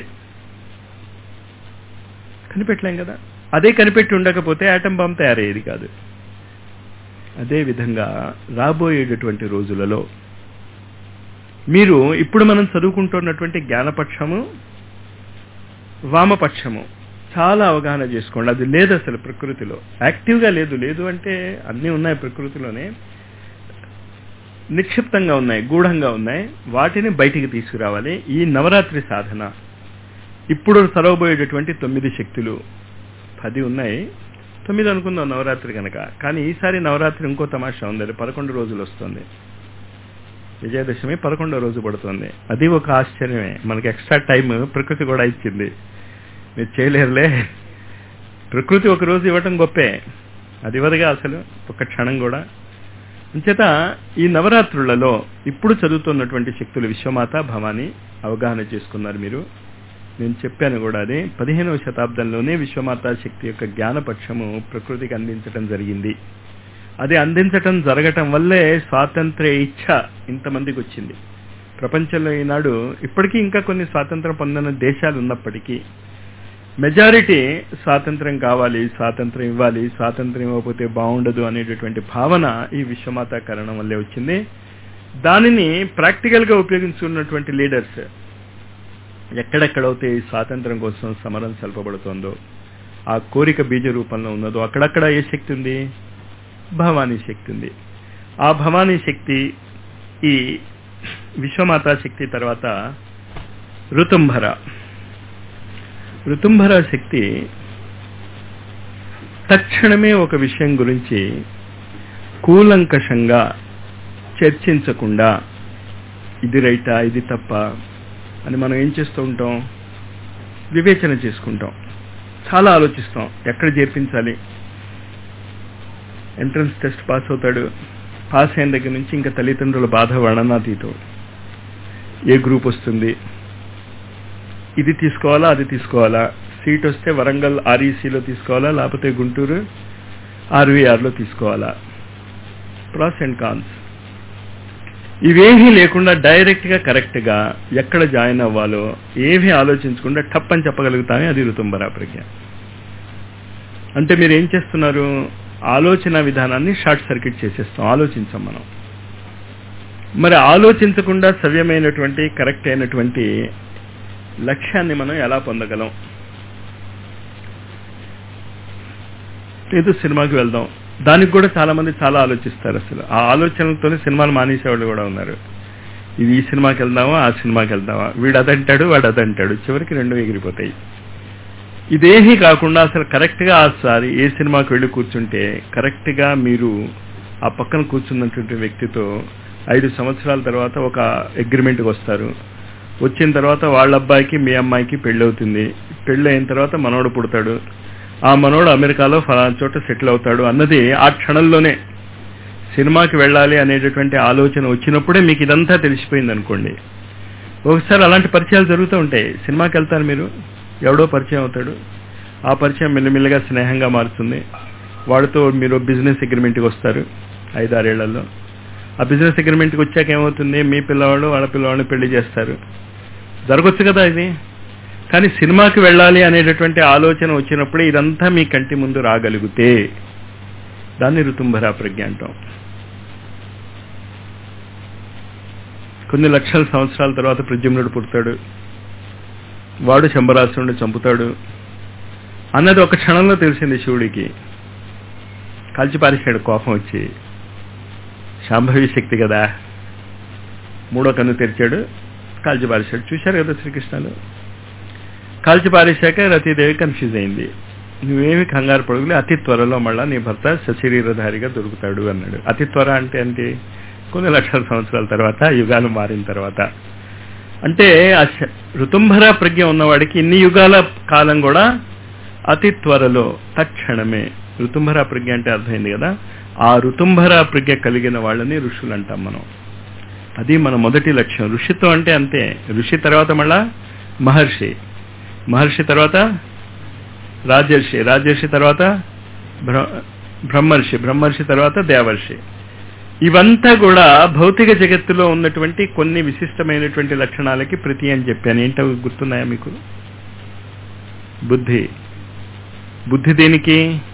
కనిపెట్టలేం కదా అదే కనిపెట్టి ఉండకపోతే ఆటం బాంబ్ తయారయ్యేది కాదు అదే విధంగా రాబోయేటటువంటి రోజులలో మీరు ఇప్పుడు మనం చదువుకుంటున్నటువంటి జ్ఞానపక్షము వామపక్షము చాలా అవగాహన చేసుకోండి అది లేదు అసలు ప్రకృతిలో యాక్టివ్గా లేదు లేదు అంటే అన్నీ ఉన్నాయి ప్రకృతిలోనే నిక్షిప్తంగా ఉన్నాయి గూఢంగా ఉన్నాయి వాటిని బయటికి తీసుకురావాలి ఈ నవరాత్రి సాధన ఇప్పుడు చదవబోయేటటువంటి తొమ్మిది శక్తులు పది ఉన్నాయి తొమ్మిది అనుకుందాం నవరాత్రి కనుక కానీ ఈసారి నవరాత్రి ఇంకో తమాషా ఉంది అది పదకొండు రోజులు వస్తుంది విజయదశమి పదకొండో రోజు పడుతుంది అది ఒక ఆశ్చర్యమే మనకి ఎక్స్ట్రా టైం ప్రకృతి కూడా ఇచ్చింది మీరు చేయలేరులే ప్రకృతి ఒక రోజు ఇవ్వటం గొప్పే అది ఇవ్వదుగా అసలు ఒక క్షణం కూడా అంచేత ఈ నవరాత్రులలో ఇప్పుడు చదువుతున్నటువంటి శక్తులు విశ్వమాత భవాని అవగాహన చేసుకున్నారు మీరు నేను చెప్పాను కూడా అది పదిహేనవ శతాబ్దంలోనే విశ్వమాతా శక్తి యొక్క జ్ఞానపక్షము ప్రకృతికి అందించటం జరిగింది అది అందించటం జరగటం వల్లే స్వాతంత్ర్య ఇచ్ఛ ఇంతమందికి వచ్చింది ప్రపంచంలో ఈనాడు ఇప్పటికీ ఇంకా కొన్ని స్వాతంత్రం పొందిన దేశాలు ఉన్నప్పటికీ మెజారిటీ స్వాతంత్రం కావాలి స్వాతంత్రం ఇవ్వాలి స్వాతంత్రం ఇవ్వకపోతే బాగుండదు అనేటటువంటి భావన ఈ విశ్వమాత కారణం వల్లే వచ్చింది దానిని ప్రాక్టికల్ గా ఉపయోగించుకున్నటువంటి లీడర్స్ ఎక్కడెక్కడైతే ఈ స్వాతంత్రం కోసం సమరం సల్పబడుతోందో ఆ కోరిక బీజ రూపంలో ఉన్నదో అక్కడక్కడ ఏ శక్తి ఉంది భవానీ శక్తి ఉంది ఆ భవానీ శక్తి ఈ విశ్వమాతా శక్తి తర్వాత ఋతుంభర ఋతుంభర శక్తి తక్షణమే ఒక విషయం గురించి కూలంకషంగా చర్చించకుండా ఇది రైటా ఇది తప్ప అని మనం ఏం చేస్తూ ఉంటాం వివేచన చేసుకుంటాం చాలా ఆలోచిస్తాం ఎక్కడ చేర్పించాలి ఎంట్రన్స్ టెస్ట్ పాస్ అవుతాడు పాస్ అయిన దగ్గర నుంచి ఇంకా తల్లిదండ్రుల బాధ వర్ణనాతీతం ఏ గ్రూప్ వస్తుంది ఇది తీసుకోవాలా అది తీసుకోవాలా సీట్ వస్తే వరంగల్ ఆర్ఈసీలో తీసుకోవాలా లేకపోతే గుంటూరు ఆర్వీఆర్లో తీసుకోవాలా ప్రాస్ అండ్ కాన్స్ ఇవేమీ లేకుండా డైరెక్ట్ గా కరెక్ట్ గా ఎక్కడ జాయిన్ అవ్వాలో ఏమీ ఆలోచించకుండా టప్ అని చెప్పగలుగుతామే అది ఋతుంబరా ప్రజ్ఞ అంటే మీరు ఏం చేస్తున్నారు ఆలోచన విధానాన్ని షార్ట్ సర్క్యూట్ చేసేస్తాం ఆలోచించాం మనం మరి ఆలోచించకుండా సవ్యమైనటువంటి కరెక్ట్ అయినటువంటి లక్ష్యాన్ని మనం ఎలా పొందగలం ఏదో సినిమాకి వెళ్దాం దానికి కూడా చాలా మంది చాలా ఆలోచిస్తారు అసలు ఆ ఆలోచనలతోనే సినిమాలు మానేసేవాళ్ళు కూడా ఉన్నారు ఇది ఈ సినిమాకి వెళ్దామా ఆ సినిమాకి వెళ్దామా వీడు అదంటాడు వాడు అదంటాడు చివరికి రెండు ఎగిరిపోతాయి ఇదేమీ కాకుండా అసలు కరెక్ట్ గా సారి ఏ సినిమాకి వెళ్ళి కూర్చుంటే కరెక్ట్ గా మీరు ఆ పక్కన కూర్చున్నటువంటి వ్యక్తితో ఐదు సంవత్సరాల తర్వాత ఒక అగ్రిమెంట్కి వస్తారు వచ్చిన తర్వాత వాళ్ళ అబ్బాయికి మీ అమ్మాయికి పెళ్లి అవుతుంది పెళ్లి అయిన తర్వాత మనోడు పుడతాడు ఆ మనోడు అమెరికాలో ఫలానా చోట సెటిల్ అవుతాడు అన్నది ఆ క్షణంలోనే సినిమాకి వెళ్ళాలి అనేటటువంటి ఆలోచన వచ్చినప్పుడే మీకు ఇదంతా తెలిసిపోయింది అనుకోండి ఒకసారి అలాంటి పరిచయాలు జరుగుతూ ఉంటాయి సినిమాకి వెళ్తారు మీరు ఎవడో పరిచయం అవుతాడు ఆ పరిచయం మెల్లిమెల్లిగా స్నేహంగా మారుతుంది వాడితో మీరు బిజినెస్ అగ్రిమెంట్కి వస్తారు ఐదారేళ్లలో ఆ బిజినెస్ అగ్రిమెంట్కి వచ్చాక ఏమవుతుంది మీ పిల్లవాడు వాళ్ళ పిల్లవాడిని పెళ్లి చేస్తారు జరగచ్చు కదా ఇది కానీ సినిమాకి వెళ్ళాలి అనేటటువంటి ఆలోచన వచ్చినప్పుడే ఇదంతా మీ కంటి ముందు రాగలిగితే దాన్ని ఋతుంభరా ప్రజ్ఞ అంటాం కొన్ని లక్షల సంవత్సరాల తర్వాత ప్రద్యుమ్నుడు పుడతాడు వాడు శంభరాసురుడిని చంపుతాడు అన్నది ఒక క్షణంలో తెలిసింది శివుడికి కాల్చిపారేశాడు కోపం వచ్చి శాంభవి శక్తి కదా మూడో కన్ను తెరిచాడు కాల్చిపారేశాడు చూశారు కదా శ్రీకృష్ణులు కాల్చిపారేశాక రతీదేవి కన్ఫ్యూజ్ అయింది నువ్వేమి కంగారు పడుగులే అతి త్వరలో మళ్ళా నీ భర్త సశరీరధారిగా దొరుకుతాడు అన్నాడు అతి త్వర అంటే ఏంటి కొన్ని లక్షల సంవత్సరాల తర్వాత యుగాలు మారిన తర్వాత అంటే ఆ ఋతుంభర ప్రజ్ఞ ఉన్నవాడికి ఇన్ని యుగాల కాలం కూడా అతి త్వరలో తక్షణమే ఋతుంభర ప్రజ్ఞ అంటే అర్థమైంది కదా ఆ ఋతుంభర ప్రజ్ఞ కలిగిన వాళ్ళని ఋషులు అంటాం మనం అది మన మొదటి లక్ష్యం ఋషిత్వం అంటే అంతే ఋషి తర్వాత మళ్ళా మహర్షి మహర్షి తర్వాత రాజర్షి రాజర్షి తర్వాత బ్రహ్మర్షి బ్రహ్మర్షి తర్వాత దేవర్షి ఇవంతా కూడా భౌతిక జగత్తులో ఉన్నటువంటి కొన్ని విశిష్టమైనటువంటి లక్షణాలకి ప్రతి అని చెప్పాను ఏంటో గుర్తున్నాయా మీకు బుద్ధి బుద్ధి దేనికి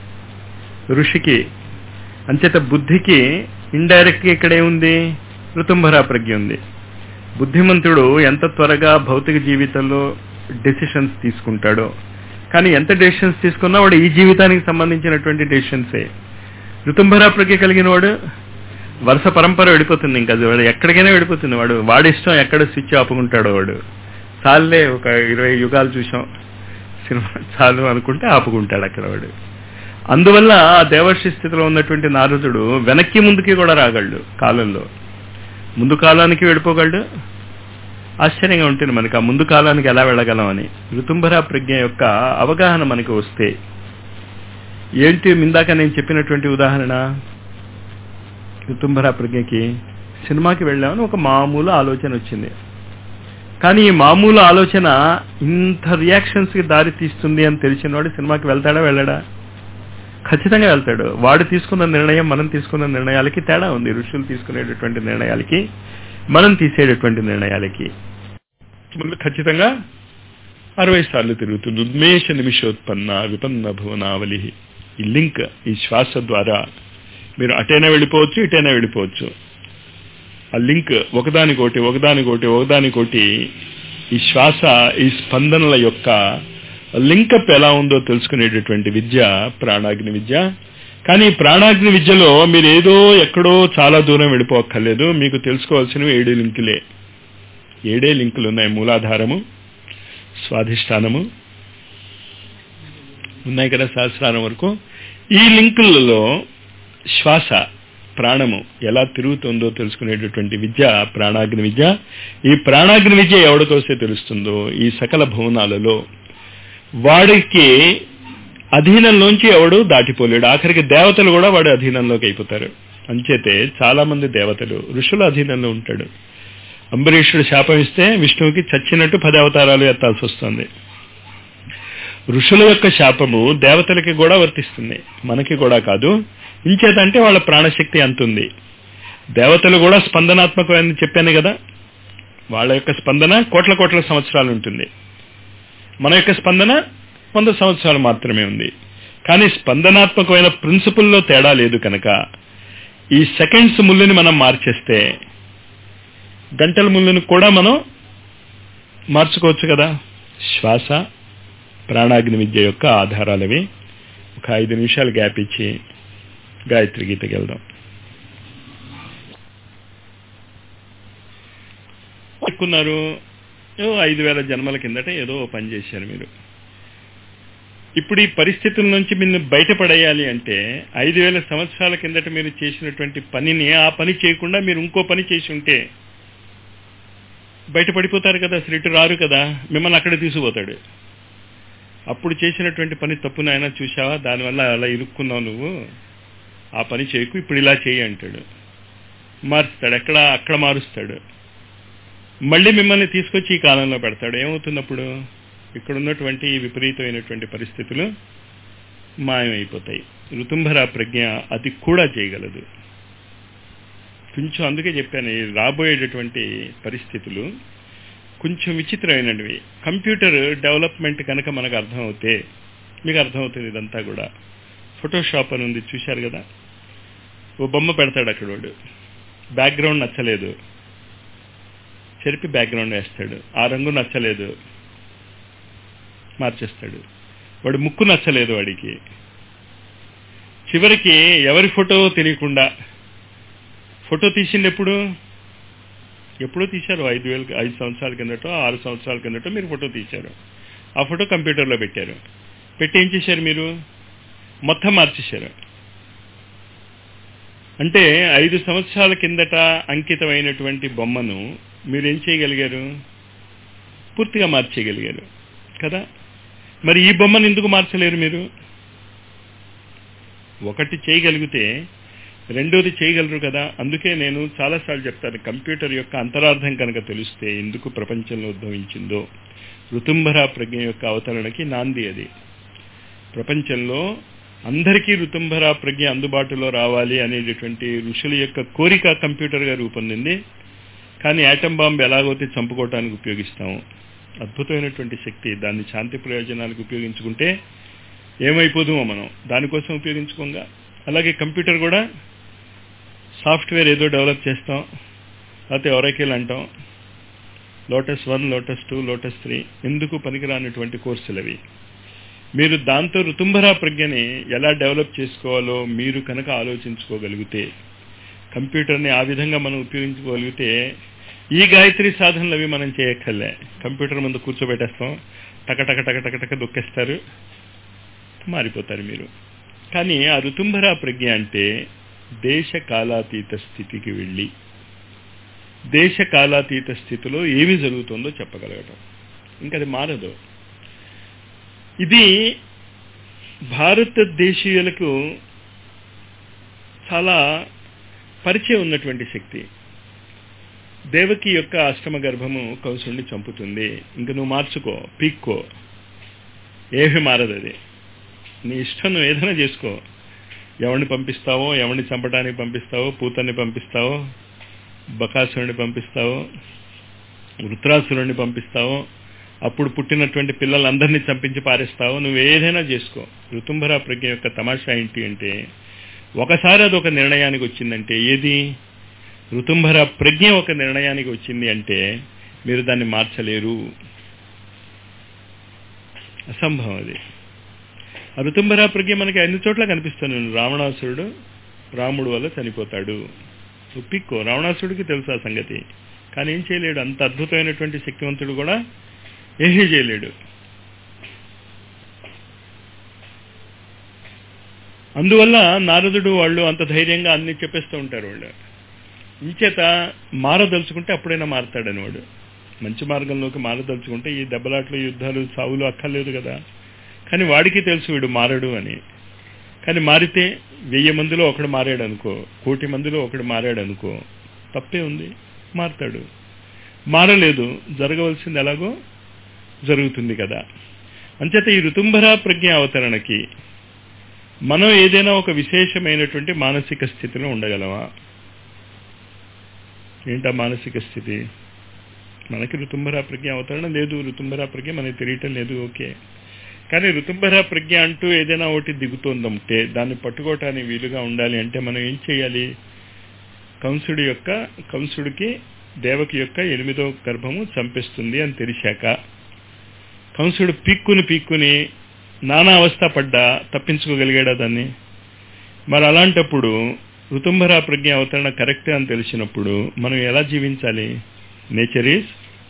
ఋషికి అంచేత బుద్ధికి ఇండైరెక్ట్ గా ఇక్కడే ఉంది ఋతుంభరా ప్రజ్ఞ ఉంది బుద్ధిమంతుడు ఎంత త్వరగా భౌతిక జీవితంలో డెసిషన్స్ తీసుకుంటాడో కానీ ఎంత డెసిషన్స్ తీసుకున్నా వాడు ఈ జీవితానికి సంబంధించినటువంటి డెసిషన్సే ఋతుంభరా ప్రజ్ఞ కలిగిన వాడు వరుస పరంపర వెళ్ళిపోతుంది ఇంకా వాడు ఎక్కడికైనా వెళ్ళిపోతుంది వాడు వాడి ఇష్టం ఎక్కడ స్విచ్ ఆపుకుంటాడో వాడు చాలే ఒక ఇరవై యుగాలు చూసాం సినిమా చాలు అనుకుంటే ఆపుకుంటాడు అక్కడ వాడు అందువల్ల ఆ దేవర్షి స్థితిలో ఉన్నటువంటి నారదుడు వెనక్కి ముందుకి కూడా రాగలడు కాలంలో ముందు కాలానికి వెళ్ళిపోగలడు ఆశ్చర్యంగా ఉంటుంది మనకి ఆ ముందు కాలానికి ఎలా వెళ్ళగలం అని ఋతుంభర ప్రజ్ఞ యొక్క అవగాహన మనకి వస్తే ఏంటి ఇందాక నేను చెప్పినటువంటి ఉదాహరణ ఋతుంభర ప్రజ్ఞకి సినిమాకి వెళ్ళామని ఒక మామూలు ఆలోచన వచ్చింది కానీ ఈ మామూలు ఆలోచన ఇంత రియాక్షన్స్ కి దారి తీస్తుంది అని తెలిసినవాడు సినిమాకి వెళ్తాడా వెళ్ళడా ఖచ్చితంగా వెళ్తాడు వాడు తీసుకున్న నిర్ణయం మనం తీసుకున్న నిర్ణయాలకి తేడా ఉంది ఋషులు తీసుకునేటటువంటి నిర్ణయాలకి మనం తీసేటటువంటి నిర్ణయాలకి ముందు ఖచ్చితంగా అరవై సార్లు తిరుగుతుంది ఉద్మేష నిమిషోత్పన్న విపన్న భువనావలి ఈ లింక్ ఈ శ్వాస ద్వారా మీరు అటైనా వెళ్ళిపోవచ్చు ఇటైనా వెళ్ళిపోవచ్చు ఆ లింక్ ఒకదానికోటి ఒకదానికోటి ఒకదానికోటి ఈ శ్వాస ఈ స్పందనల యొక్క లింకప్ ఎలా ఉందో తెలుసుకునేటటువంటి విద్య ప్రాణాగ్ని విద్య కానీ ఈ ప్రాణాగ్ని విద్యలో మీరు ఏదో ఎక్కడో చాలా దూరం వెళ్ళిపోక్కర్లేదు మీకు తెలుసుకోవాల్సినవి ఏడు లింకులే ఏడే లింకులు ఉన్నాయి మూలాధారము స్వాధిష్టానము ఉన్నాయి కదా సహస్రారం వరకు ఈ లింకులలో శ్వాస ప్రాణము ఎలా తిరుగుతుందో తెలుసుకునేటటువంటి విద్య ప్రాణాగ్ని విద్య ఈ ప్రాణాగ్ని విద్య ఎవడికొస్తే తెలుస్తుందో ఈ సకల భువనాలలో వాడికి అధీనంలోంచి ఎవడు దాటిపోలేడు ఆఖరికి దేవతలు కూడా వాడి అధీనంలోకి అయిపోతారు అంచేతే చాలా మంది దేవతలు ఋషుల అధీనంలో ఉంటాడు అంబరీషుడు శాపం ఇస్తే విష్ణువుకి చచ్చినట్టు పది అవతారాలు ఎత్తాల్సి వస్తుంది ఋషుల యొక్క శాపము దేవతలకి కూడా వర్తిస్తుంది మనకి కూడా కాదు ఇంచేతంటే వాళ్ళ ప్రాణశక్తి అంతుంది దేవతలు కూడా స్పందనాత్మకమని చెప్పాను కదా వాళ్ళ యొక్క స్పందన కోట్ల కోట్ల సంవత్సరాలు ఉంటుంది మన యొక్క స్పందన వంద సంవత్సరాలు మాత్రమే ఉంది కానీ స్పందనాత్మకమైన ప్రిన్సిపుల్లో తేడా లేదు కనుక ఈ సెకండ్స్ ముళ్ళుని మనం మార్చేస్తే గంటల ముళ్ళుని కూడా మనం మార్చుకోవచ్చు కదా శ్వాస ప్రాణాగ్ని విద్య యొక్క ఆధారాలవి ఒక ఐదు నిమిషాలు గ్యాప్ ఇచ్చి గాయత్రి గీతకి వెళ్దాం ఎక్కున్నారు ఏదో ఐదు వేల జన్మల కిందట ఏదో ఓ పని చేశారు మీరు ఇప్పుడు ఈ పరిస్థితుల నుంచి మీరు బయటపడేయాలి అంటే ఐదు వేల సంవత్సరాల కిందట మీరు చేసినటువంటి పనిని ఆ పని చేయకుండా మీరు ఇంకో పని చేసి ఉంటే బయటపడిపోతారు కదా అసలు ఇటు రారు కదా మిమ్మల్ని అక్కడ తీసుకుపోతాడు అప్పుడు చేసినటువంటి పని తప్పు నాయన చూసావా దానివల్ల అలా ఇరుక్కున్నావు నువ్వు ఆ పని చేయకు ఇప్పుడు ఇలా చేయి అంటాడు మారుస్తాడు ఎక్కడ అక్కడ మారుస్తాడు మళ్ళీ మిమ్మల్ని తీసుకొచ్చి ఈ కాలంలో పెడతాడు ఏమవుతున్నప్పుడు ఇక్కడ ఉన్నటువంటి ఈ విపరీతమైనటువంటి పరిస్థితులు మాయమైపోతాయి ఋతుంభర ప్రజ్ఞ అది కూడా చేయగలదు కొంచెం అందుకే చెప్పాను ఈ రాబోయేటటువంటి పరిస్థితులు కొంచెం విచిత్రమైనవి కంప్యూటర్ డెవలప్మెంట్ కనుక మనకు అర్థమవుతే మీకు అర్థమవుతుంది ఇదంతా కూడా ఫోటోషాప్ అని ఉంది చూశారు కదా ఓ బొమ్మ పెడతాడు అక్కడ వాడు బ్యాక్గ్రౌండ్ నచ్చలేదు చెరిపి బ్యాక్గ్రౌండ్ వేస్తాడు ఆ రంగు నచ్చలేదు మార్చేస్తాడు వాడు ముక్కు నచ్చలేదు వాడికి చివరికి ఎవరి ఫోటో తెలియకుండా ఫోటో తీసింది ఎప్పుడు ఎప్పుడో తీశారు ఐదు వేలు ఐదు సంవత్సరాల కిందటో ఆరు సంవత్సరాల కిందటో మీరు ఫోటో తీశారు ఆ ఫోటో కంప్యూటర్లో పెట్టారు పెట్టి ఏం చేశారు మీరు మొత్తం మార్చేశారు అంటే ఐదు సంవత్సరాల కిందట అంకితమైనటువంటి బొమ్మను మీరేం చేయగలిగారు పూర్తిగా మార్చేయగలిగారు కదా మరి ఈ బొమ్మను ఎందుకు మార్చలేరు మీరు ఒకటి చేయగలిగితే రెండోది చేయగలరు కదా అందుకే నేను చాలాసార్లు చెప్తాను కంప్యూటర్ యొక్క అంతరార్థం కనుక తెలిస్తే ఎందుకు ప్రపంచంలో ఉద్భవించిందో ఋతుంభర ప్రజ్ఞ యొక్క అవతరణకి నాంది అది ప్రపంచంలో అందరికీ ఋతుంభర ప్రజ్ఞ అందుబాటులో రావాలి అనేటటువంటి ఋషుల యొక్క కోరిక కంప్యూటర్గా రూపొందింది కానీ యాటం బాంబు ఎలాగైతే చంపుకోవటానికి ఉపయోగిస్తాము అద్భుతమైనటువంటి శక్తి దాన్ని శాంతి ప్రయోజనాలకు ఉపయోగించుకుంటే ఏమైపోదుమో మనం దానికోసం ఉపయోగించుకోగా అలాగే కంప్యూటర్ కూడా సాఫ్ట్వేర్ ఏదో డెవలప్ చేస్తాం లేకపోతే ఒరకేల్ అంటాం Lotus one Lotus two Lotus three ఎందుకు పనికిరానటువంటి కోర్సులు అవి మీరు దాంతో ఋతుంభరా ప్రజ్ఞని ఎలా డెవలప్ చేసుకోవాలో మీరు కనుక ఆలోచించుకోగలిగితే కంప్యూటర్ని ఆ విధంగా మనం ఉపయోగించుకోగలిగితే ఈ గాయత్రి సాధనలు అవి మనం చేయక్కర్లే కంప్యూటర్ ముందు కూర్చోబెట్టేస్తాం టక టక టక టక టక దొక్కేస్తారు మారిపోతారు మీరు కానీ ఆ ఋతుంభరా ప్రజ్ఞ అంటే దేశ కాలాతీత స్థితికి వెళ్ళి దేశ కాలాతీత స్థితిలో ఏమి జరుగుతుందో చెప్పగలగటం ఇంకా అది మారదు ఇది భారతదేశీయులకు చాలా పరిచయం ఉన్నటువంటి శక్తి దేవకి యొక్క అష్టమ గర్భము కంసుడిని చంపుతుంది ఇంక నువ్వు మార్చుకో పీక్కో ఏమి మారదు అది నీ ఇష్టం నువ్వు ఏదైనా చేసుకో ఎవరిని పంపిస్తావో ఎవరిని చంపడానికి పంపిస్తావో పూతని పంపిస్తావో బకాసురుని పంపిస్తావో వృత్రాసురుణ్ణి పంపిస్తావో అప్పుడు పుట్టినటువంటి పిల్లలందరినీ చంపించి పారేస్తావో నువ్వు ఏదైనా చేసుకో ఋతుంభర ప్రజ్ఞ యొక్క తమాషా ఏంటి అంటే ఒకసారి అది ఒక నిర్ణయానికి వచ్చిందంటే ఏది ఋతుంభర ప్రజ్ఞ ఒక నిర్ణయానికి వచ్చింది అంటే మీరు దాన్ని మార్చలేరు అసంభవం అది ఆ ఋతుంభర ప్రజ్ఞ మనకి అన్ని చోట్ల కనిపిస్తుంది రావణాసురుడు రాముడు వల్ల చనిపోతాడు పిక్కో రావణాసుడికి తెలుసు ఆ సంగతి కానీ ఏం చేయలేడు అంత అద్భుతమైనటువంటి శక్తివంతుడు కూడా ఏమీ చేయలేడు అందువల్ల నారదుడు వాళ్ళు అంత ధైర్యంగా అన్ని చెప్పేస్తూ ఉంటారు వాళ్ళు ఇంచేత మారదలుచుకుంటే అప్పుడైనా మారతాడని వాడు మంచి మార్గంలోకి మారదలుచుకుంటే ఈ దెబ్బలాట్లు యుద్ధాలు సావులు అక్కర్లేదు కదా కానీ వాడికి తెలుసు వీడు మారడు అని కానీ మారితే వెయ్యి మందిలో ఒకడు మారాడు అనుకో కోటి మందిలో ఒకడు మారాడు అనుకో తప్పే ఉంది మారతాడు మారలేదు జరగవలసింది ఎలాగో జరుగుతుంది కదా అంచేత ఈ ఋతుంభర ప్రజ్ఞ అవతరణకి మనం ఏదైనా ఒక విశేషమైనటువంటి మానసిక స్థితిలో ఉండగలమా ఏంటా మానసిక స్థితి మనకి ఋతుంభర ప్రజ్ఞ అవతరణ లేదు ఋతుంభర ప్రజ్ఞ మనకి తెలియటం లేదు ఓకే కానీ ఋతుంభర ప్రజ్ఞ అంటూ ఏదైనా ఒకటి దిగుతోందంటే దాన్ని పట్టుకోవటానికి వీలుగా ఉండాలి అంటే మనం ఏం చేయాలి కంసుడి యొక్క కంసుడికి దేవకి యొక్క ఎనిమిదో గర్భము చంపేస్తుంది అని తెలిసాక కంసుడు పీక్కుని పీక్కుని నానా అవస్థ పడ్డా తప్పించుకోగలిగాడా దాన్ని మరి అలాంటప్పుడు ఋతుంభర ప్రజ్ఞ అవతరణ కరెక్టే అని తెలిసినప్పుడు మనం ఎలా జీవించాలి నేచర్ ఈజ్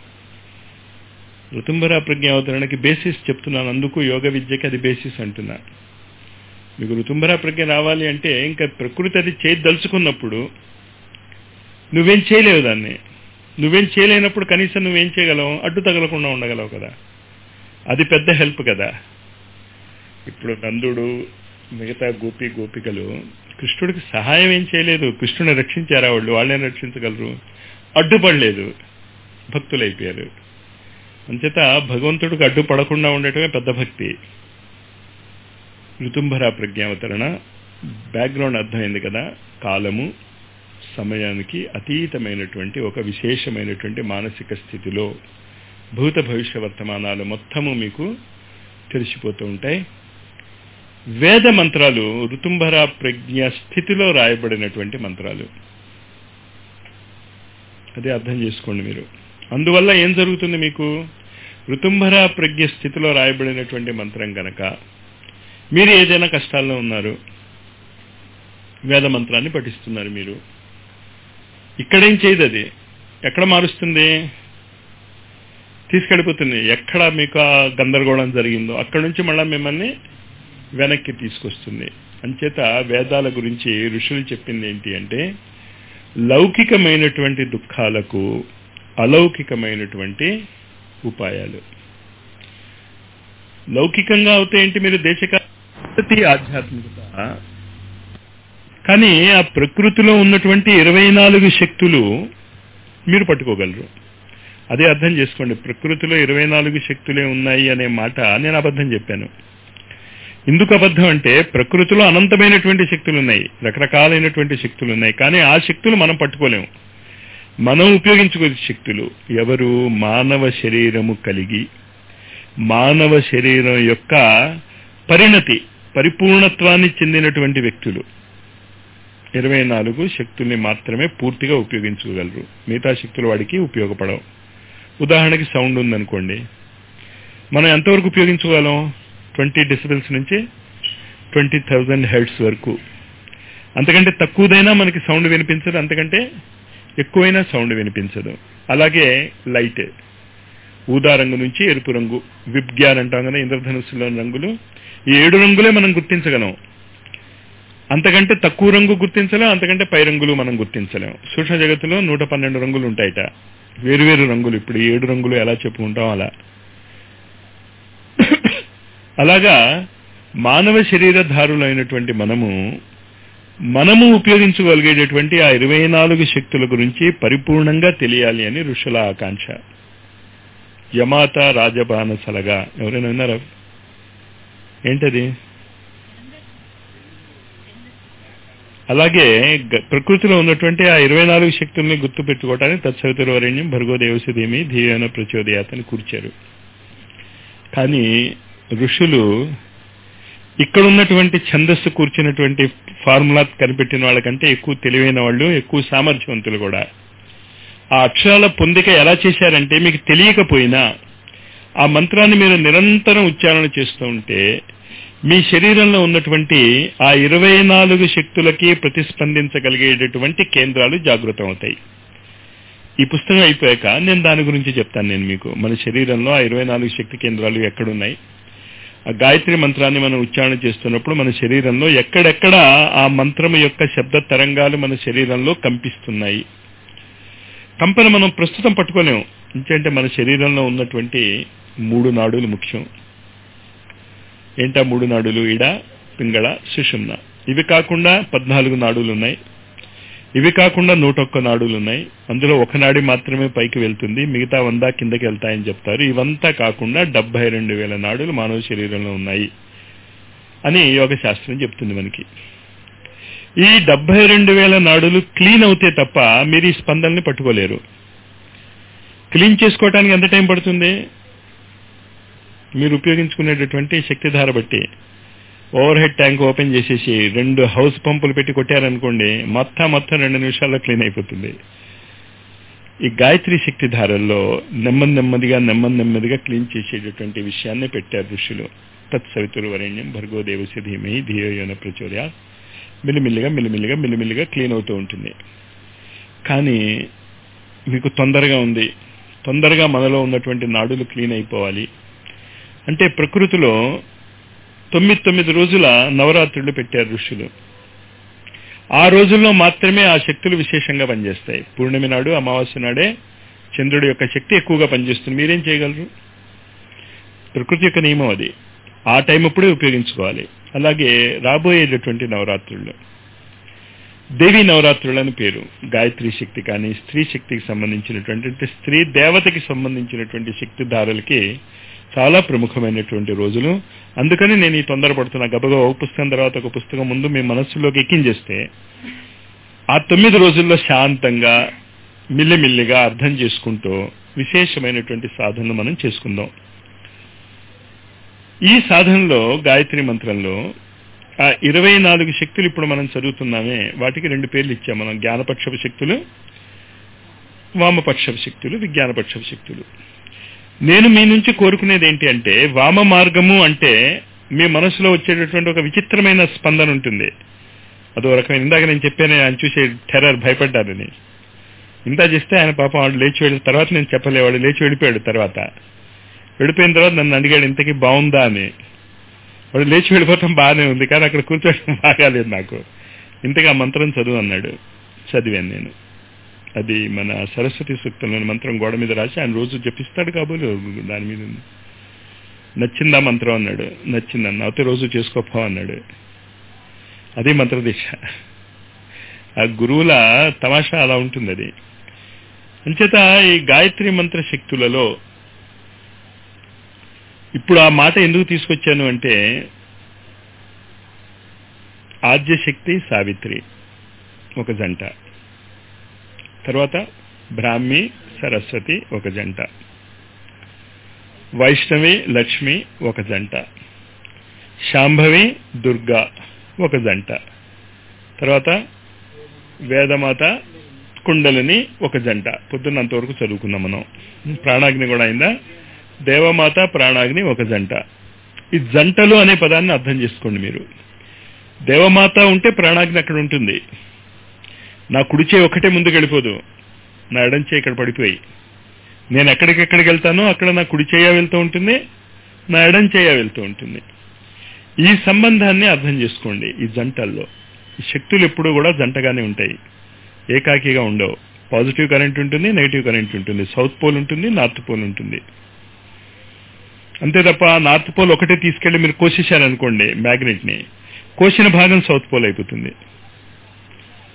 ఋతుంభర ప్రజ్ఞ అవతరణకి బేసిస్ చెప్తున్నాను అందుకు యోగ విద్యకి అది బేసిస్ అంటున్నా మీకు ఋతుంభర ప్రజ్ఞ రావాలి అంటే ఇంకా ప్రకృతి అది చేయదలుచుకున్నప్పుడు నువ్వేం చేయలేవు దాన్ని నువ్వేం చేయలేనప్పుడు కనీసం నువ్వేం చేయగలవు అడ్డు తగలకుండా ఉండగలవు కదా అది పెద్ద హెల్ప్ కదా ఇప్పుడు నందుడు మిగతా గోపి గోపికలు కృష్ణుడికి సహాయం ఏం చేయలేదు కృష్ణుని రక్షించారా వాళ్ళు వాళ్ళని రక్షించగలరు అడ్డుపడలేదు భక్తులైపోయారు అంచేత భగవంతుడికి అడ్డుపడకుండా ఉండటమే పెద్ద భక్తి ఋతుంభర ప్రజ్ఞావతరణ బ్యాక్గ్రౌండ్ అర్థమైంది కదా కాలము సమయానికి అతీతమైనటువంటి ఒక విశేషమైనటువంటి మానసిక స్థితిలో భూత భవిష్య వర్తమానాలు మొత్తము మీకు తెలిసిపోతూ ఉంటాయి వేద మంత్రాలు ఋతుంభర ప్రజ్ఞ స్థితిలో రాయబడినటువంటి మంత్రాలు అదే అర్థం చేసుకోండి మీరు అందువల్ల ఏం జరుగుతుంది మీకు ఋతుంభర ప్రజ్ఞ స్థితిలో రాయబడినటువంటి మంత్రం కనుక మీరు ఏదైనా కష్టాల్లో ఉన్నారు వేద మంత్రాన్ని పఠిస్తున్నారు మీరు ఇక్కడేం చేయదు అది ఎక్కడ మారుస్తుంది తీసుకెళ్ళిపోతుంది ఎక్కడ మీకు ఆ గందరగోళం జరిగిందో అక్కడ నుంచి మళ్ళీ మిమ్మల్ని వెనక్కి తీసుకొస్తుంది అంచేత వేదాల గురించి ఋషులు చెప్పింది ఏంటి అంటే లౌకికమైనటువంటి దుఃఖాలకు అలౌకికమైనటువంటి ఉపాయాలు లౌకికంగా అవుతే ఏంటి మీరు దేశక ఆధ్యాత్మికత కానీ ఆ ప్రకృతిలో ఉన్నటువంటి ఇరవై నాలుగు శక్తులు మీరు పట్టుకోగలరు అదే అర్థం చేసుకోండి ప్రకృతిలో ఇరవై నాలుగు శక్తులే ఉన్నాయి అనే మాట నేను అబద్ధం చెప్పాను ఎందుకు అబద్ధం అంటే ప్రకృతిలో అనంతమైనటువంటి శక్తులు ఉన్నాయి రకరకాలైనటువంటి శక్తులు ఉన్నాయి కానీ ఆ శక్తులు మనం పట్టుకోలేము మనం ఉపయోగించుకునే శక్తులు ఎవరు మానవ శరీరము కలిగి మానవ శరీరం యొక్క పరిణతి పరిపూర్ణత్వాన్ని చెందినటువంటి వ్యక్తులు ఇరవై నాలుగు శక్తుల్ని మాత్రమే పూర్తిగా ఉపయోగించుకోగలరు మిగతా శక్తులు వాడికి ఉపయోగపడవు ఉదాహరణకి సౌండ్ ఉందనుకోండి మనం ఎంతవరకు ఉపయోగించుకోగలం ట్వంటీ డెసిబెల్స్ నుంచి ట్వంటీ థౌజండ్ హెడ్స్ వరకు అంతకంటే తక్కువదైనా మనకి సౌండ్ వినిపించదు అంతకంటే ఎక్కువైనా సౌండ్ వినిపించదు అలాగే లైట్ ఊదా రంగు నుంచి ఎరుపు రంగు విబ్గ్యాన్ అంటాం కదా ఇంద్రధనుస్సులోని రంగులు ఈ ఏడు రంగులే మనం గుర్తించగలం అంతకంటే తక్కువ రంగు గుర్తించలేం అంతకంటే పై రంగులు మనం గుర్తించలేం సూక్ష్మ జగత్తులో నూట పన్నెండు రంగులు ఉంటాయట వేరువేరు రంగులు ఇప్పుడు ఈ ఏడు రంగులు ఎలా చెప్పుకుంటాం అలా అలాగా మానవ శరీరధారులైనటువంటి మనము మనము ఉపయోగించగలిగేటటువంటి ఆ ఇరవై నాలుగు శక్తుల గురించి పరిపూర్ణంగా తెలియాలి అని ఋషుల ఆకాంక్ష యమాత రాజబానసలగా ఎవరైనా విన్నారా ఏంటది అలాగే గ- ప్రకృతిలో ఉన్నటువంటి ఆ ఇరవై నాలుగు శక్తుల్ని గుర్తు పెట్టుకోవటానికి తత్సవితుర్వరణ్యం భర్గో దేవసుదేమి ధీయన ప్రచోదయాత్ అని కూర్చారు కానీ ఋషులు ఇక్కడ ఉన్నటువంటి ఛందస్సు కూర్చున్నటువంటి ఫార్ములా కనిపెట్టిన వాళ్ళకంటే ఎక్కువ తెలివైన వాళ్ళు ఎక్కువ సామర్థ్యవంతులు కూడా ఆ అక్షరాల పొందిక ఎలా చేశారంటే మీకు తెలియకపోయినా ఆ మంత్రాన్ని మీరు నిరంతరం ఉచ్చారణ చేస్తూ ఉంటే మీ శరీరంలో ఉన్నటువంటి ఆ ఇరవై నాలుగు శక్తులకి ప్రతిస్పందించగలిగేటటువంటి కేంద్రాలు జాగృతం అవుతాయి ఈ పుస్తకం అయిపోయాక నేను దాని గురించి చెప్తాను నేను మీకు మన శరీరంలో ఆ ఇరవై నాలుగు శక్తి కేంద్రాలు ఎక్కడున్నాయి ఆ గాయత్రి మంత్రాన్ని మనం ఉచ్చారణ చేస్తున్నప్పుడు మన శరీరంలో ఎక్కడెక్కడ ఆ మంత్రం యొక్క శబ్ద తరంగాలు మన శరీరంలో కంపిస్తున్నాయి కంపన మనం ప్రస్తుతం పట్టుకోలేము ఎందుకంటే మన శరీరంలో ఉన్నటువంటి మూడు నాడులు ముఖ్యం ఏంటా మూడు నాడులు ఇడ పింగళ సుషుమ్న ఇవి కాకుండా పద్నాలుగు నాడులు ఉన్నాయి ఇవి కాకుండా నూటొక్క నాడులు ఉన్నాయి అందులో ఒక నాడి మాత్రమే పైకి వెళ్తుంది మిగతా వంద కిందకి వెళ్తాయని చెప్తారు ఇవంతా కాకుండా డెబ్బై రెండు వేల నాడులు మానవ శరీరంలో ఉన్నాయి అని యోగ శాస్త్రం చెప్తుంది మనకి ఈ డెబ్బై రెండు వేల నాడులు క్లీన్ అవుతే తప్ప మీరు ఈ స్పందనని పట్టుకోలేరు క్లీన్ చేసుకోవటానికి ఎంత టైం పడుతుంది మీరు ఉపయోగించుకునేటటువంటి శక్తిధార బట్టి ఓవర్ హెడ్ ట్యాంక్ ఓపెన్ చేసేసి రెండు హౌస్ పంపులు పెట్టి కొట్టారనుకోండి మొత్తం మొత్తం రెండు నిమిషాల్లో క్లీన్ అయిపోతుంది ఈ గాయత్రి శక్తి ధారల్లో నెమ్మది నెమ్మదిగా నెమ్మది నెమ్మదిగా క్లీన్ చేసేటటువంటి విషయాన్ని పెట్టారు ఋషులు తత్సవితురు వరేణ్యం భర్గో దేవస్య ధీమహి ధియోయోన ప్రచోదయ మిల్లిమిల్లిగా మిల్లిమిల్లిగా మిల్లిమిల్లిగా క్లీన్ అవుతూ ఉంటుంది కానీ మీకు తొందరగా ఉంది తొందరగా మనలో ఉన్నటువంటి నాడులు క్లీన్ అయిపోవాలి అంటే ప్రకృతిలో తొమ్మిది తొమ్మిది రోజుల నవరాత్రులు పెట్టారు ఋషులు ఆ రోజుల్లో మాత్రమే ఆ శక్తులు విశేషంగా పనిచేస్తాయి పూర్ణిమ నాడు అమావాస్య నాడే చంద్రుడి యొక్క శక్తి ఎక్కువగా పనిచేస్తుంది మీరేం చేయగలరు ప్రకృతి యొక్క నియమం అది ఆ టైం అప్పుడే ఉపయోగించుకోవాలి అలాగే రాబోయేటటువంటి నవరాత్రుల్లో దేవి నవరాత్రులు అని పేరు గాయత్రి శక్తి కానీ స్త్రీ శక్తికి సంబంధించినటువంటి అంటే స్త్రీ దేవతకి సంబంధించినటువంటి శక్తి ధారలకి చాలా ప్రముఖమైనటువంటి రోజులు అందుకని నేను ఈ తొందరపడుతున్నా గబగబా ఒక పుస్తకం తర్వాత ఒక పుస్తకం ముందు మీ మనస్సులోకి ఎక్కించేస్తే ఆ తొమ్మిది రోజుల్లో శాంతంగా మిల్లిమిల్లిగా అర్థం చేసుకుంటూ విశేషమైనటువంటి సాధనలు మనం చేసుకుందాం ఈ సాధనలో గాయత్రి మంత్రంలో ఆ ఇరవై నాలుగు శక్తులు ఇప్పుడు మనం చదువుతున్నామే వాటికి రెండు పేర్లు ఇచ్చాం మనం జ్ఞానపక్షపు శక్తులు వామపక్షపు శక్తులు విజ్ఞానపక్షపు శక్తులు నేను మీ నుంచి కోరుకునేది ఏంటి అంటే వామ మార్గము అంటే మీ మనసులో వచ్చేటటువంటి ఒక విచిత్రమైన స్పందన ఉంటుంది అదో రకమైన ఇందాక నేను చెప్పాను ఆయన చూసే టెర్రర్ భయపడ్డారని ఇంత చేస్తే ఆయన పాపం వాడు లేచి వెళ్ళిన తర్వాత నేను చెప్పలేవాడు లేచి వెళ్ళిపోయాడు తర్వాత వెళ్ళిపోయిన తర్వాత నన్ను అడిగాడు ఇంతకీ బాగుందా అని వాడు లేచి వెళ్ళిపోవటం బాగానే ఉంది కానీ అక్కడ కూర్చోవడం బాగాలేదు నాకు ఇంతగా మంత్రం చదువు అన్నాడు చదివాను నేను అది మన సరస్వతి సూక్తంలోని మంత్రం గోడ మీద రాసి ఆయన రోజు జపిస్తాడు కాబోలు దాని మీద ఉంది. నచ్చిందా మంత్రం అన్నాడు నచ్చిందన్న అయితే రోజు చేసుకోపో అన్నాడు అది మంత్రదీక్ష ఆ గురువుల తమాషా అలా ఉంటుంది అది అంచేత ఈ గాయత్రి మంత్ర శక్తులలో ఇప్పుడు ఆ మాట ఎందుకు తీసుకొచ్చాను అంటే ఆద్యశక్తి సావిత్రి ఒక జంట తర్వాత బ్రాహ్మి సరస్వతి ఒక జంట వైష్ణవి లక్ష్మి ఒక జంట శాంభవి దుర్గా ఒక జంట తర్వాత వేదమాత కుండలిని ఒక జంట పొద్దున్నంతవరకు చదువుకున్నాం మనం ప్రాణాగ్ని కూడా అయిందా దేవమాత ప్రాణాగ్ని ఒక జంట ఈ జంటలు అనే పదాన్ని అర్థం చేసుకోండి మీరు దేవమాత ఉంటే ప్రాణాగ్ని అక్కడ ఉంటుంది నా కుడిచే ఒకటే ముందుకు వెళ్ళిపోదు నా ఎడంచే ఇక్కడ పడిపోయి నేను ఎక్కడికెక్కడికి వెళ్తానో అక్కడ నా కుడి చేయ వెళ్తూ ఉంటుంది నా ఎడం చేయ వెళ్తూ ఉంటుంది ఈ సంబంధాన్ని అర్థం చేసుకోండి ఈ జంటల్లో ఈ శక్తులు ఎప్పుడూ కూడా జంటగానే ఉంటాయి ఏకాకిగా ఉండవు పాజిటివ్ కరెంట్ ఉంటుంది నెగిటివ్ కరెంట్ ఉంటుంది సౌత్ పోల్ ఉంటుంది నార్త్ పోల్ ఉంటుంది అంతే తప్ప నార్త్ పోల్ ఒకటే తీసుకెళ్లి మీరు కోసేశారనుకోండి మ్యాగ్నెట్ ని కోసిన భాగం సౌత్ పోల్ అయిపోతుంది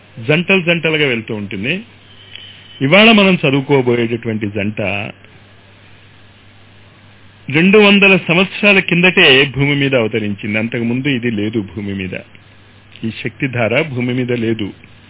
జంటలు జంటలుగా వెళ్తూ ఉంటుంది ఇవాళ మనం చదువుకోబోయేటటువంటి జంట రెండు వందల సంవత్సరాల కిందటే భూమి మీద అవతరించింది అంతకుముందు ఇది లేదు భూమి మీద ఈ శక్తిధార భూమి మీద లేదు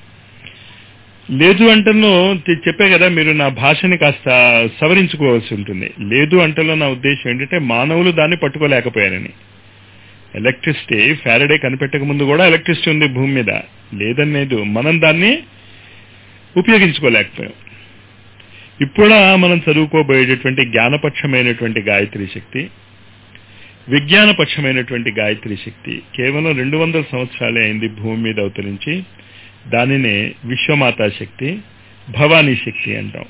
లేదు అంటలో చెప్పే కదా మీరు నా భాషని కాస్త సవరించుకోవాల్సి ఉంటుంది లేదు అంటలో నా ఉద్దేశం ఏంటంటే మానవులు దాన్ని పట్టుకోలేకపోయారని ఎలక్ట్రిసిటీ ఫ్యారడే కనిపెట్టక ముందు కూడా ఎలక్ట్రిసిటీ ఉంది భూమి మీద లేదని లేదు మనం దాన్ని ఉపయోగించుకోలేకపోయాం ఇప్పుడు మనం చదువుకోబోయేటటువంటి జ్ఞానపక్షమైనటువంటి గాయత్రి శక్తి విజ్ఞానపక్షమైనటువంటి గాయత్రి శక్తి కేవలం రెండు వందల సంవత్సరాలే అయింది భూమి మీద అవతరించి దానినే విశ్వమాతా శక్తి భవానీ శక్తి అంటాం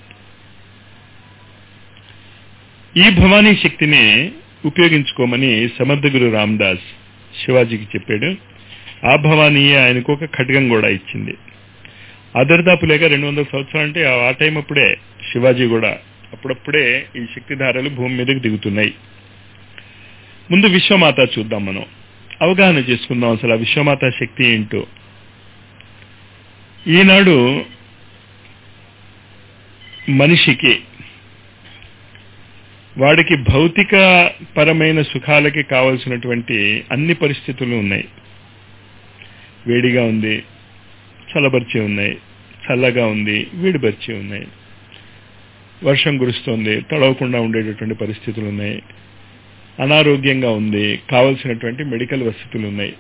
ఈ భవానీ శక్తిని ఉపయోగించుకోమని సమర్థగురు రామదాస్ శివాజీకి చెప్పాడు ఆ భవానీ ఆయనకు ఒక ఖడ్గం కూడా ఇచ్చింది అదర్దాపు లేక రెండు వందల సంవత్సరాలు అంటే ఆ టైం అప్పుడే శివాజీ కూడా అప్పుడప్పుడే ఈ శక్తిధారలు భూమి మీదకి దిగుతున్నాయి ముందు విశ్వమాత చూద్దాం మనం అవగాహన చేసుకుందాం అసలు ఆ విశ్వమాత శక్తి ఏంటో ఈనాడు మనిషికి వాడికి భౌతిక పరమైన సుఖాలకి కావలసినటువంటి అన్ని పరిస్థితులు ఉన్నాయి వేడిగా ఉంది చల్లబరిచి ఉన్నాయి చల్లగా ఉంది వేడిపరిచి ఉన్నాయి వర్షం కురుస్తోంది తడవకుండా ఉండేటటువంటి పరిస్థితులు ఉన్నాయి అనారోగ్యంగా ఉంది కావలసినటువంటి మెడికల్ వసతులు ఉన్నాయి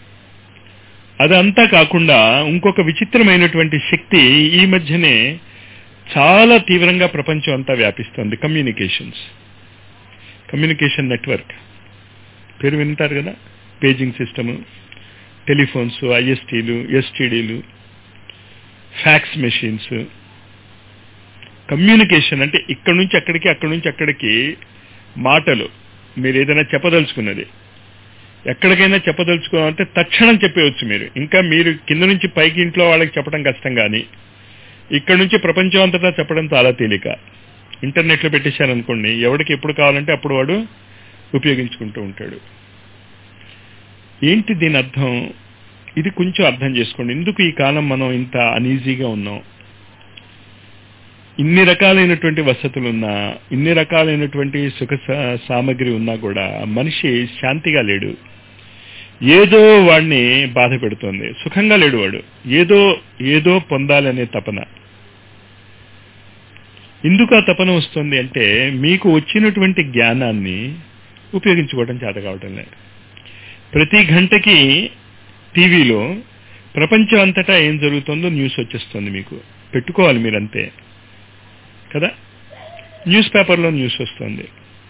అదంతా కాకుండా ఇంకొక విచిత్రమైనటువంటి శక్తి ఈ మధ్యనే చాలా తీవ్రంగా ప్రపంచం అంతా వ్యాపిస్తోంది కమ్యూనికేషన్స్ కమ్యూనికేషన్ నెట్వర్క్ పేరు వింటారు కదా పేజింగ్ సిస్టమ్ టెలిఫోన్స్ ఐఎస్టీలు ఎస్టీడీలు ఫ్యాక్స్ మెషిన్స్ కమ్యూనికేషన్ అంటే ఇక్కడ నుంచి అక్కడికి అక్కడి నుంచి అక్కడికి మాటలు మీరు ఏదైనా చెప్పదలుచుకున్నది ఎక్కడికైనా చెప్పదలుచుకోవాలంటే తక్షణం చెప్పేవచ్చు మీరు ఇంకా మీరు కింద నుంచి పైకి ఇంట్లో వాళ్ళకి చెప్పడం కష్టం కానీ ఇక్కడ నుంచి ప్రపంచం అంతటా చెప్పడం చాలా తేలిక ఇంటర్నెట్లో పెట్టేశారనుకోండి ఎవడికి ఎప్పుడు కావాలంటే అప్పుడు వాడు ఉపయోగించుకుంటూ ఉంటాడు ఏంటి దీని అర్థం ఇది కొంచెం అర్థం చేసుకోండి ఎందుకు ఈ కాలం మనం ఇంత అనీజీగా ఉన్నాం ఇన్ని రకాలైనటువంటి వసతులు ఉన్నా ఇన్ని రకాలైనటువంటి సుఖ సామగ్రి ఉన్నా కూడా మనిషి శాంతిగా లేడు ఏదో వాడిని బాధ పెడుతోంది సుఖంగా లేడు వాడు ఏదో ఏదో పొందాలనే తపన ఎందుకు ఆ తపన వస్తుంది అంటే మీకు వచ్చినటువంటి జ్ఞానాన్ని ఉపయోగించుకోవడం చేత కావటం లేదు ప్రతి గంటకి టీవీలో ప్రపంచం అంతటా ఏం జరుగుతుందో న్యూస్ వచ్చేస్తుంది మీకు పెట్టుకోవాలి మీరంతే కదా న్యూస్ పేపర్లో న్యూస్ వస్తుంది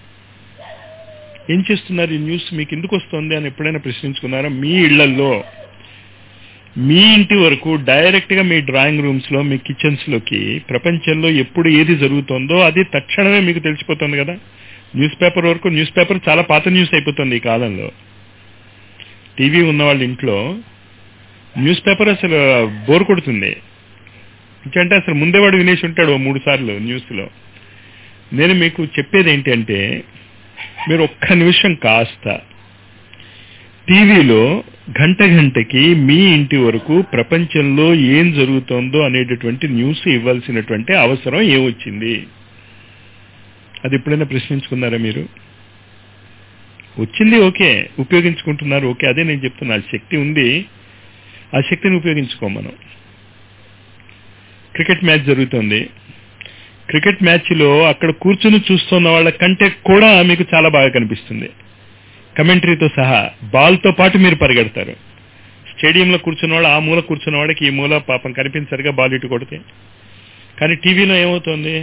ఏం చేస్తున్నారు ఈ న్యూస్ మీకు ఎందుకు వస్తుంది అని ఎప్పుడైనా ప్రశ్నించుకున్నారా మీ ఇళ్లలో మీ ఇంటి వరకు డైరెక్ట్ గా మీ డ్రాయింగ్ రూమ్స్ లో మీ కిచెన్స్ లోకి ప్రపంచంలో ఎప్పుడు ఏది జరుగుతుందో అది తక్షణమే మీకు తెలిసిపోతుంది కదా న్యూస్ పేపర్ వరకు న్యూస్ పేపర్ చాలా పాత న్యూస్ అయిపోతుంది ఈ కాలంలో టీవీ ఉన్న వాళ్ళ ఇంట్లో న్యూస్ పేపర్ అసలు బోర్ కొడుతుంది అంటే అసలు ముందేవాడు వినేసి ఉంటాడు మూడు సార్లు న్యూస్లో నేను మీకు చెప్పేది ఏంటి అంటే మీరు ఒక్క నిమిషం కాస్త టీవీలో గంట గంటకి మీ ఇంటి వరకు ప్రపంచంలో ఏం జరుగుతోందో అనేటటువంటి న్యూస్ ఇవ్వాల్సినటువంటి అవసరం ఏమొచ్చింది అది ఎప్పుడైనా ప్రశ్నించుకున్నారా మీరు వచ్చింది ఓకే ఉపయోగించుకుంటున్నారు ఓకే అదే నేను చెప్తున్నా శక్తి ఉంది ఆ శక్తిని ఉపయోగించుకో మనం క్రికెట్ మ్యాచ్ జరుగుతుంది క్రికెట్ మ్యాచ్లో అక్కడ కూర్చుని చూస్తున్న వాళ్ళ కంటే కూడా మీకు చాలా బాగా కనిపిస్తుంది కమెంటరీతో సహా బాల్తో పాటు మీరు పరిగెడతారు స్టేడియంలో కూర్చున్న వాళ్ళు ఆ మూల కూర్చున్న వాడికి ఈ మూల పాపం కనిపించరుగా బాల్ ఇటు కొడితే కానీ టీవీలో ఏమవుతుంది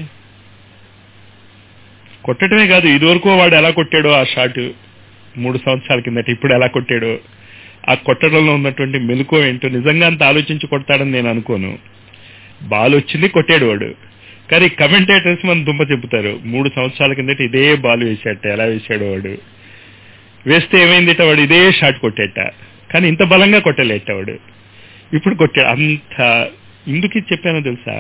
కొట్టడమే కాదు ఇదివరకు వాడు ఎలా కొట్టాడో ఆ షాట్ మూడు సంవత్సరాల కిందట ఇప్పుడు ఎలా కొట్టాడో ఆ కొట్టడంలో ఉన్నటువంటి మెలుకో ఏంటో నిజంగా అంత ఆలోచించి కొడతాడని నేను అనుకోను బాల్ వచ్చింది కొట్టాడు వాడు కానీ కమెంటేటర్స్ మన దుంప చెబుతారు మూడు సంవత్సరాల కిందట ఇదే బాల్ వేసాట ఎలా వేసాడు వాడు వేస్తే ఏమైందిట వాడు ఇదే షాట్ కొట్టేట కానీ ఇంత బలంగా కొట్టలేట వాడు ఇప్పుడు కొట్టాడు అంత ఎందుకు చెప్పానో తెలుసా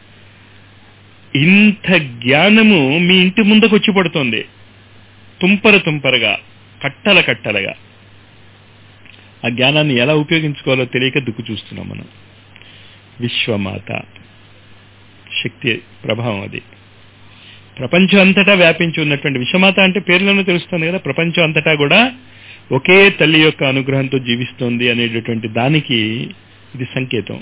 ఇంత జ్ఞానము మీ ఇంటి ముందుకు వచ్చి పడుతుంది తుంపర తుంపరగా కట్టల కట్టలుగా ఆ జ్ఞానాన్ని ఎలా ఉపయోగించుకోవాలో తెలియక దుక్కు చూస్తున్నాం మనం విశ్వమాత శక్తి ప్రభావం అది ప్రపంచం అంతటా వ్యాపించి ఉన్నటువంటి విశ్వమాత అంటే పేర్లోనే తెలుస్తుంది కదా ప్రపంచం అంతటా కూడా ఒకే తల్లి యొక్క అనుగ్రహంతో జీవిస్తోంది అనేటటువంటి దానికి ఇది సంకేతం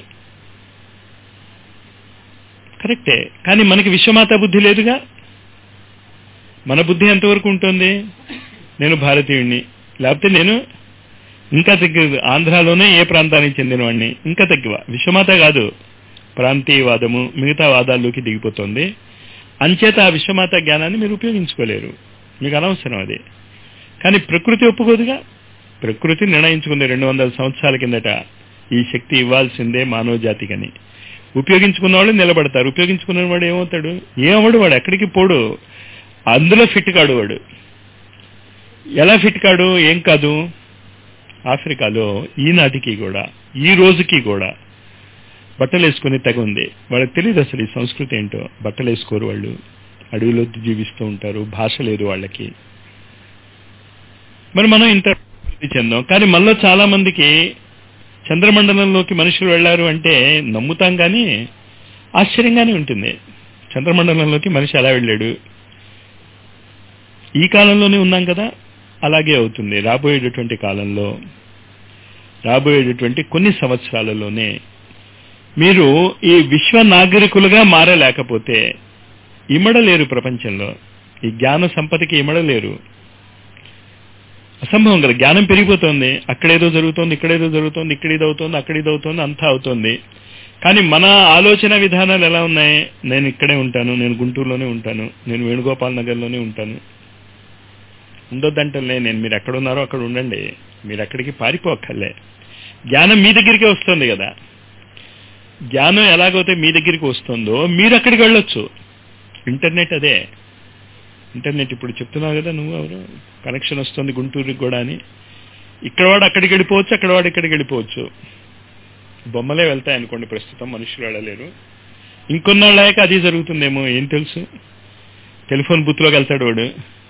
కరెక్టే కానీ మనకి విశ్వమాత బుద్ధి లేదుగా మన బుద్ధి ఎంతవరకు ఉంటుంది నేను భారతీయుణ్ణి లేకపోతే నేను ఇంకా తగ్గి ఆంధ్రాలోనే ఏ ప్రాంతానికి చెందినవాడిని ఇంకా తగ్గివ విశ్వమాత కాదు ప్రాంతీయవాదము మిగతా వాదాల్లోకి దిగిపోతుంది అంచేత ఆ విశ్వమాత జ్ఞానాన్ని మీరు ఉపయోగించుకోలేరు మీకు అనవసరం అది కానీ ప్రకృతి ఒప్పుకోదుగా ప్రకృతి నిర్ణయించుకుంది రెండు వందల సంవత్సరాల కిందట ఈ శక్తి ఇవ్వాల్సిందే మానవ జాతికని ఉపయోగించుకున్న వాళ్ళు నిలబడతారు ఉపయోగించుకున్న వాడు ఏమవుతాడు ఏమవడు వాడు ఎక్కడికి పోడు అందులో ఫిట్ కాడు వాడు ఎలా ఫిట్ కాడు ఏం కాదు ఆఫ్రికాలో ఈనాటికి కూడా ఈ రోజుకి కూడా బట్టలు వేసుకుని తెగ ఉంది వాళ్ళకి తెలియదు అసలు ఈ సంస్కృతి ఏంటో బట్టలు వేసుకోరు వాళ్ళు అడవిలో జీవిస్తూ ఉంటారు భాష లేదు వాళ్ళకి మరి మనం ఇంత అభివృద్ధి చెందాం కానీ మనలో చాలా మందికి చంద్రమండలంలోకి మనుషులు వెళ్లారు అంటే నమ్ముతాం కానీ ఆశ్చర్యంగానే ఉంటుంది చంద్రమండలంలోకి మనిషి ఎలా వెళ్ళాడు ఈ కాలంలోనే ఉన్నాం కదా అలాగే అవుతుంది రాబోయేటటువంటి కాలంలో రాబోయేటటువంటి కొన్ని సంవత్సరాలలోనే మీరు ఈ విశ్వ నాగరికులుగా మారలేకపోతే ఇమడలేరు ప్రపంచంలో ఈ జ్ఞాన సంపదకి ఇమడలేరు అసంభవం కదా జ్ఞానం పెరిగిపోతుంది అక్కడేదో జరుగుతోంది ఇక్కడేదో జరుగుతోంది ఇక్కడ ఇది అవుతోంది అక్కడ ఇది అవుతోంది అంతా అవుతోంది కానీ మన ఆలోచన విధానాలు ఎలా ఉన్నాయి నేను ఇక్కడే ఉంటాను నేను గుంటూరులోనే ఉంటాను నేను వేణుగోపాల్ నగర్లోనే ఉంటాను ఉండొద్దంటే నేను మీరు ఎక్కడ ఉన్నారో అక్కడ ఉండండి మీరు అక్కడికి పారిపోక్కర్లే జ్ఞానం మీ దగ్గరికే వస్తుంది కదా జ్ఞానం ఎలాగైతే మీ దగ్గరికి వస్తుందో మీరు అక్కడికి వెళ్ళొచ్చు ఇంటర్నెట్ అదే ఇంటర్నెట్ ఇప్పుడు చెప్తున్నావు కదా నువ్వు ఎవరు కనెక్షన్ వస్తుంది గుంటూరుకి కూడా అని ఇక్కడ వాడు అక్కడికి వెళ్ళిపోవచ్చు అక్కడ వాడు ఇక్కడికి వెళ్ళిపోవచ్చు బొమ్మలే వెళ్తాయి అనుకోండి ప్రస్తుతం మనుషులు వెళ్ళలేరు ఇంకొన్నాళ్ళాక అది జరుగుతుందేమో ఏం తెలుసు టెలిఫోన్ బూత్లోకి వెళ్తాడు వాడు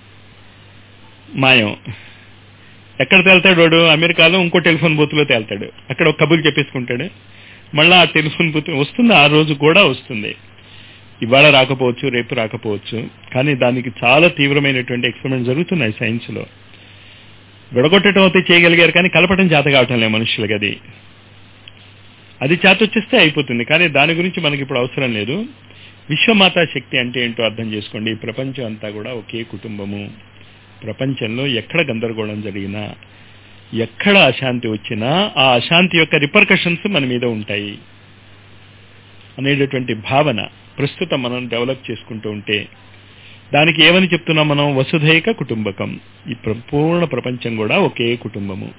మాయం ఎక్కడ తేల్తాడు వాడు అమెరికాలో ఇంకో టెలిఫోన్ బూత్లో తేల్తాడు అక్కడ ఒక కబుర్లు చెప్పేసుకుంటాడు మళ్ళీ ఆ టెలిఫోన్ బూత్ వస్తుంది ఆ రోజు కూడా వస్తుంది ఇవాళ రాకపోవచ్చు రేపు రాకపోవచ్చు కానీ దానికి చాలా తీవ్రమైనటువంటి ఎక్స్పెరిమెంట్ జరుగుతున్నాయి సైన్స్ లో విడగొట్టడం అయితే చేయగలిగారు కానీ కలపడం చేత కావటం లేదు మనుషులకి అది అది చేత వచ్చేస్తే అయిపోతుంది కానీ దాని గురించి మనకి ఇప్పుడు అవసరం లేదు విశ్వమాతా శక్తి అంటే ఏంటో అర్థం చేసుకోండి ఈ ప్రపంచం అంతా కూడా ఒకే కుటుంబము ప్రపంచంలో ఎక్కడ గందరగోళం జరిగినా ఎక్కడ అశాంతి వచ్చినా ఆ అశాంతి యొక్క రిపర్కషన్స్ మన మీద ఉంటాయి అనేటటువంటి భావన ప్రస్తుతం మనం డెవలప్ చేసుకుంటూ ఉంటే దానికి ఏమని చెప్తున్నాం మనం వసుధైక కుటుంబకం ఈ పూర్ణ ప్రపంచం కూడా ఒకే కుటుంబము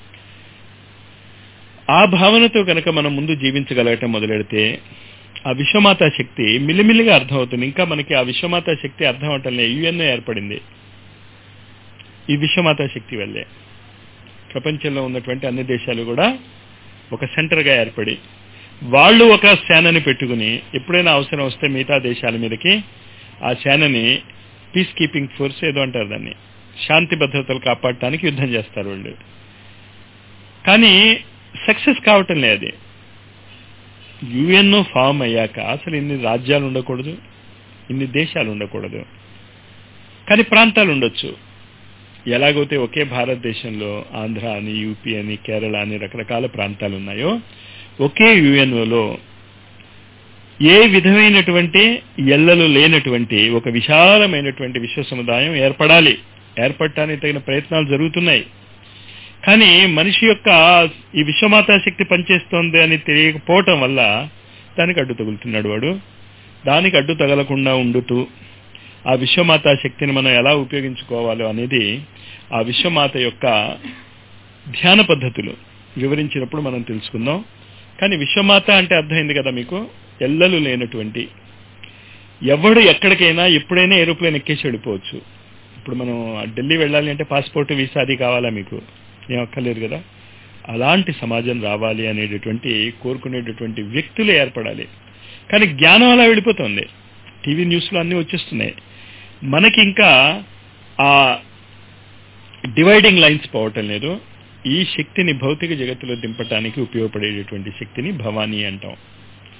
ఆ భావనతో కనుక మనం ముందు జీవించగలగటం మొదలెడితే ఆ విశ్వమాత శక్తి మిల్లిమిల్లిగా అర్థమవుతుంది ఇంకా మనకి ఆ విశ్వమాత శక్తి అర్థం అవటం యుఎన్ఓ ఏర్పడింది ఈ విశ్వమాత శక్తి వల్లే ప్రపంచంలో ఉన్నటువంటి అన్ని దేశాలు కూడా ఒక సెంటర్గా ఏర్పడి వాళ్ళు ఒక సేనని పెట్టుకుని ఎప్పుడైనా అవసరం వస్తే మిగతా దేశాల మీదకి ఆ సేనని పీస్ కీపింగ్ ఫోర్స్ ఏదో అంటారు దాన్ని శాంతి భద్రతలు కాపాడటానికి యుద్ధం చేస్తారు వాళ్ళు కానీ సక్సెస్ కావటం లేదు యుఎన్ఓ ఫామ్ అయ్యాక అసలు ఇన్ని రాజ్యాలు ఉండకూడదు ఇన్ని దేశాలు ఉండకూడదు కానీ ప్రాంతాలు ఉండొచ్చు ఎలాగైతే ఒకే భారతదేశంలో ఆంధ్ర అని యూపీ అని కేరళ అని రకరకాల ప్రాంతాలు ఉన్నాయో ఒకే యుఎన్ఓలో ఏ విధమైనటువంటి ఎల్లలు లేనటువంటి ఒక విశాలమైనటువంటి విశ్వ సముదాయం ఏర్పడాలి ఏర్పడటానికి తగిన ప్రయత్నాలు జరుగుతున్నాయి కానీ మనిషి యొక్క ఈ విశ్వమాతా శక్తి పనిచేస్తోంది అని తెలియకపోవటం వల్ల దానికి అడ్డు తగులుతున్నాడు వాడు దానికి అడ్డు తగలకుండా ఉండుతూ ఆ విశ్వమాత శక్తిని మనం ఎలా ఉపయోగించుకోవాలో అనేది ఆ విశ్వమాత యొక్క ధ్యాన పద్ధతులు వివరించినప్పుడు మనం తెలుసుకుందాం కానీ విశ్వమాత అంటే అర్థమైంది కదా మీకు ఎల్లలు లేనటువంటి ఎవడు ఎక్కడికైనా ఎప్పుడైనా ఏరోప్లేన్ ఎక్కేసి వెళ్ళిపోవచ్చు ఇప్పుడు మనం ఢిల్లీ వెళ్ళాలి అంటే పాస్పోర్ట్ వీసా అది కావాలా మీకు ఏం అక్కర్లేదు కదా అలాంటి సమాజం రావాలి అనేటటువంటి కోరుకునేటటువంటి వ్యక్తులు ఏర్పడాలి కానీ జ్ఞానం అలా వెళ్ళిపోతుంది టీవీ న్యూస్లో అన్నీ వచ్చేస్తున్నాయి మనకి ఇంకా ఆ డివైడింగ్ లైన్స్ పోవటం లేదు ఈ శక్తిని భౌతిక జగత్తులో దింపటానికి ఉపయోగపడేటటువంటి శక్తిని భవానీ అంటాం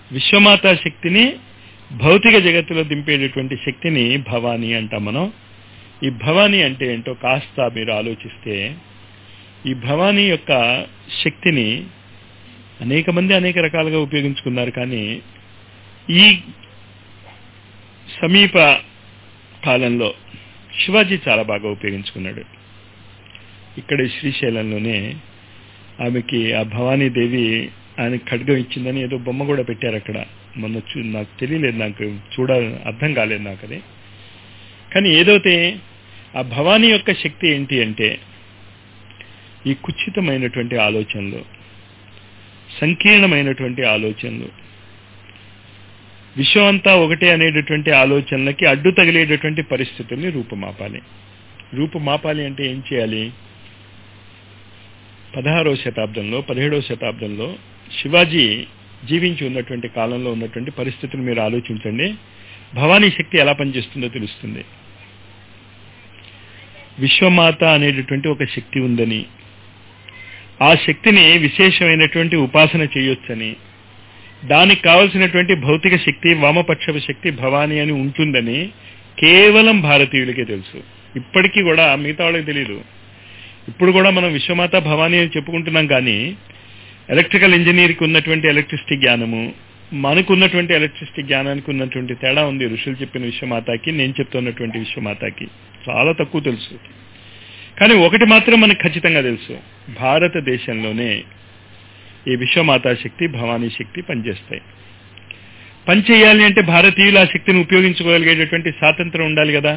విశ్వమాత శక్తిని భౌతిక జగత్తులో దింపేటటువంటి శక్తిని భవానీ అంటాం మనం ఈ భవానీ అంటే ఏంటో కాస్త మీరు ఆలోచిస్తే ఈ భవానీ యొక్క శక్తిని అనేక మంది అనేక రకాలుగా ఉపయోగించుకున్నారు కానీ ఈ సమీప కాలంలో శివాజీ చాలా బాగా ఉపయోగించుకున్నాడు ఇక్కడ శ్రీశైలంలోనే ఆమెకి ఆ భవానీదేవి ఆయన ఖడ్గం ఇచ్చిందని ఏదో బొమ్మ కూడా పెట్టారు అక్కడ మొన్న చూ నాకు తెలియలేదు నాకు చూడ అర్థం కాలేదు నాకు అది కానీ ఏదైతే ఆ భవానీ యొక్క శక్తి ఏంటి అంటే ఈ కుచితమైనటువంటి ఆలోచనలు సంకీర్ణమైనటువంటి ఆలోచనలు విశ్వం అంతా ఒకటే అనేటటువంటి ఆలోచనలకి అడ్డు తగిలేటటువంటి పరిస్థితుల్ని రూపుమాపాలి రూపుమాపాలి అంటే ఏం చేయాలి పదహారవ శతాబ్దంలో పదిహేడవ శతాబ్దంలో శివాజీ జీవించి ఉన్నటువంటి కాలంలో ఉన్నటువంటి పరిస్థితులు మీరు ఆలోచించండి భవానీ శక్తి ఎలా పనిచేస్తుందో తెలుస్తుంది విశ్వమాత అనేటటువంటి ఒక శక్తి ఉందని ఆ శక్తిని విశేషమైనటువంటి ఉపాసన చేయొచ్చని దానికి కావలసినటువంటి భౌతిక శక్తి వామపక్ష శక్తి భవానీ అని ఉంటుందని కేవలం భారతీయులకే తెలుసు ఇప్పటికీ కూడా మిగతా వాళ్ళకి తెలియదు ఇప్పుడు కూడా మనం విశ్వమాత భవానీ అని చెప్పుకుంటున్నాం కానీ ఎలక్ట్రికల్ ఇంజనీర్కి ఉన్నటువంటి ఎలక్ట్రిసిటీ జ్ఞానము మనకు ఉన్నటువంటి ఎలక్ట్రిసిటీ జ్ఞానానికి ఉన్నటువంటి తేడా ఉంది ఋషులు చెప్పిన విశ్వమాతకి నేను చెప్తున్నటువంటి విశ్వమాతకి చాలా తక్కువ తెలుసు కానీ ఒకటి మాత్రం మనకు ఖచ్చితంగా తెలుసు భారతదేశంలోనే ఈ విశ్వమాతా శక్తి భవానీ శక్తి పనిచేస్తాయి పనిచేయాలి అంటే భారతీయులు ఆ శక్తిని ఉపయోగించుకోగలిగేటటువంటి స్వాతంత్రం ఉండాలి కదా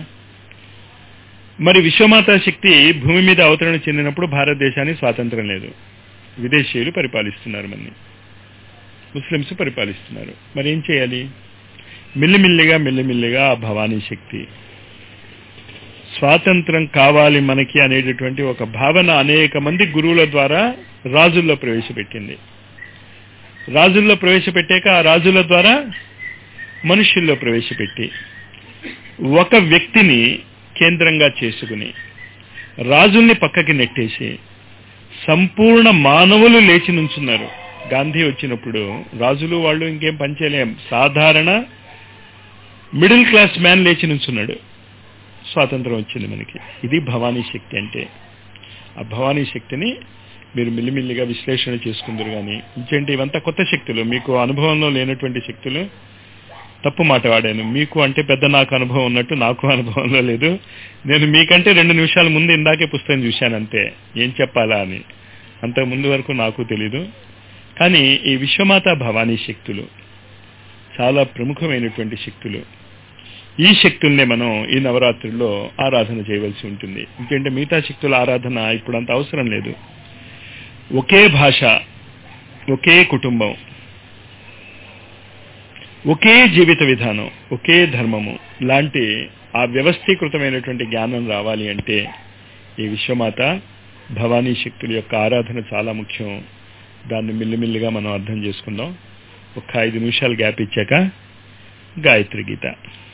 మరి విశ్వమాతా శక్తి భూమి మీద అవతరణ చెందినప్పుడు భారతదేశానికి స్వాతంత్రం లేదు విదేశీయులు పరిపాలిస్తున్నారు మనని ముస్లిమ్స్ పరిపాలిస్తున్నారు మరి ఏం చేయాలి మిల్లిమిల్లిగా మిల్లిమిల్లిగా ఆ భవానీ శక్తి స్వాతంత్రం కావాలి మనకి అనేటటువంటి ఒక భావన అనేక మంది గురువుల ద్వారా రాజుల్లో ప్రవేశపెట్టింది రాజుల్లో ప్రవేశపెట్టాక ఆ రాజుల ద్వారా మనుషుల్లో ప్రవేశపెట్టి ఒక వ్యక్తిని కేంద్రంగా చేసుకుని రాజుల్ని పక్కకి నెట్టేసి సంపూర్ణ మానవులు లేచి నుంచున్నారు గాంధీ వచ్చినప్పుడు రాజులు వాళ్ళు ఇంకేం పనిచేయలేం సాధారణ మిడిల్ క్లాస్ మ్యాన్ లేచి నుంచున్నాడు స్వాతంత్రం వచ్చింది మనకి ఇది భవానీ శక్తి అంటే ఆ భవానీ శక్తిని మీరు మిల్లిమిల్లిగా విశ్లేషణ చేసుకుందరు కానీ ఇంకేంటి ఇవంతా కొత్త శక్తులు మీకు అనుభవంలో లేనటువంటి శక్తులు తప్పు మాట వాడాను మీకు అంటే పెద్ద నాకు అనుభవం ఉన్నట్టు నాకు అనుభవంలో లేదు నేను మీకంటే రెండు నిమిషాల ముందు ఇందాకే పుస్తకం చూశాను అంతే ఏం చెప్పాలా అని అంతకు ముందు వరకు నాకు తెలీదు కానీ ఈ విశ్వమాత భవానీ శక్తులు చాలా ప్రముఖమైనటువంటి శక్తులు ఈ శక్తుల్నే మనం ఈ నవరాత్రుల్లో ఆరాధన చేయవలసి ఉంటుంది ఎందుకంటే మిగతా శక్తుల ఆరాధన ఇప్పుడు అంత అవసరం లేదు ఒకే భాష ఒకే కుటుంబం ఒకే జీవిత విధానం ఒకే ధర్మము లాంటి ఆ వ్యవస్థీకృతమైనటువంటి జ్ఞానం రావాలి అంటే ఈ విశ్వమాత భవానీ శక్తుల యొక్క ఆరాధన చాలా ముఖ్యం దాన్ని మిల్లిమిల్లిగా మనం అర్థం చేసుకుందాం ఒక ఐదు నిమిషాలు గ్యాప్ ఇచ్చాక గాయత్రి గీత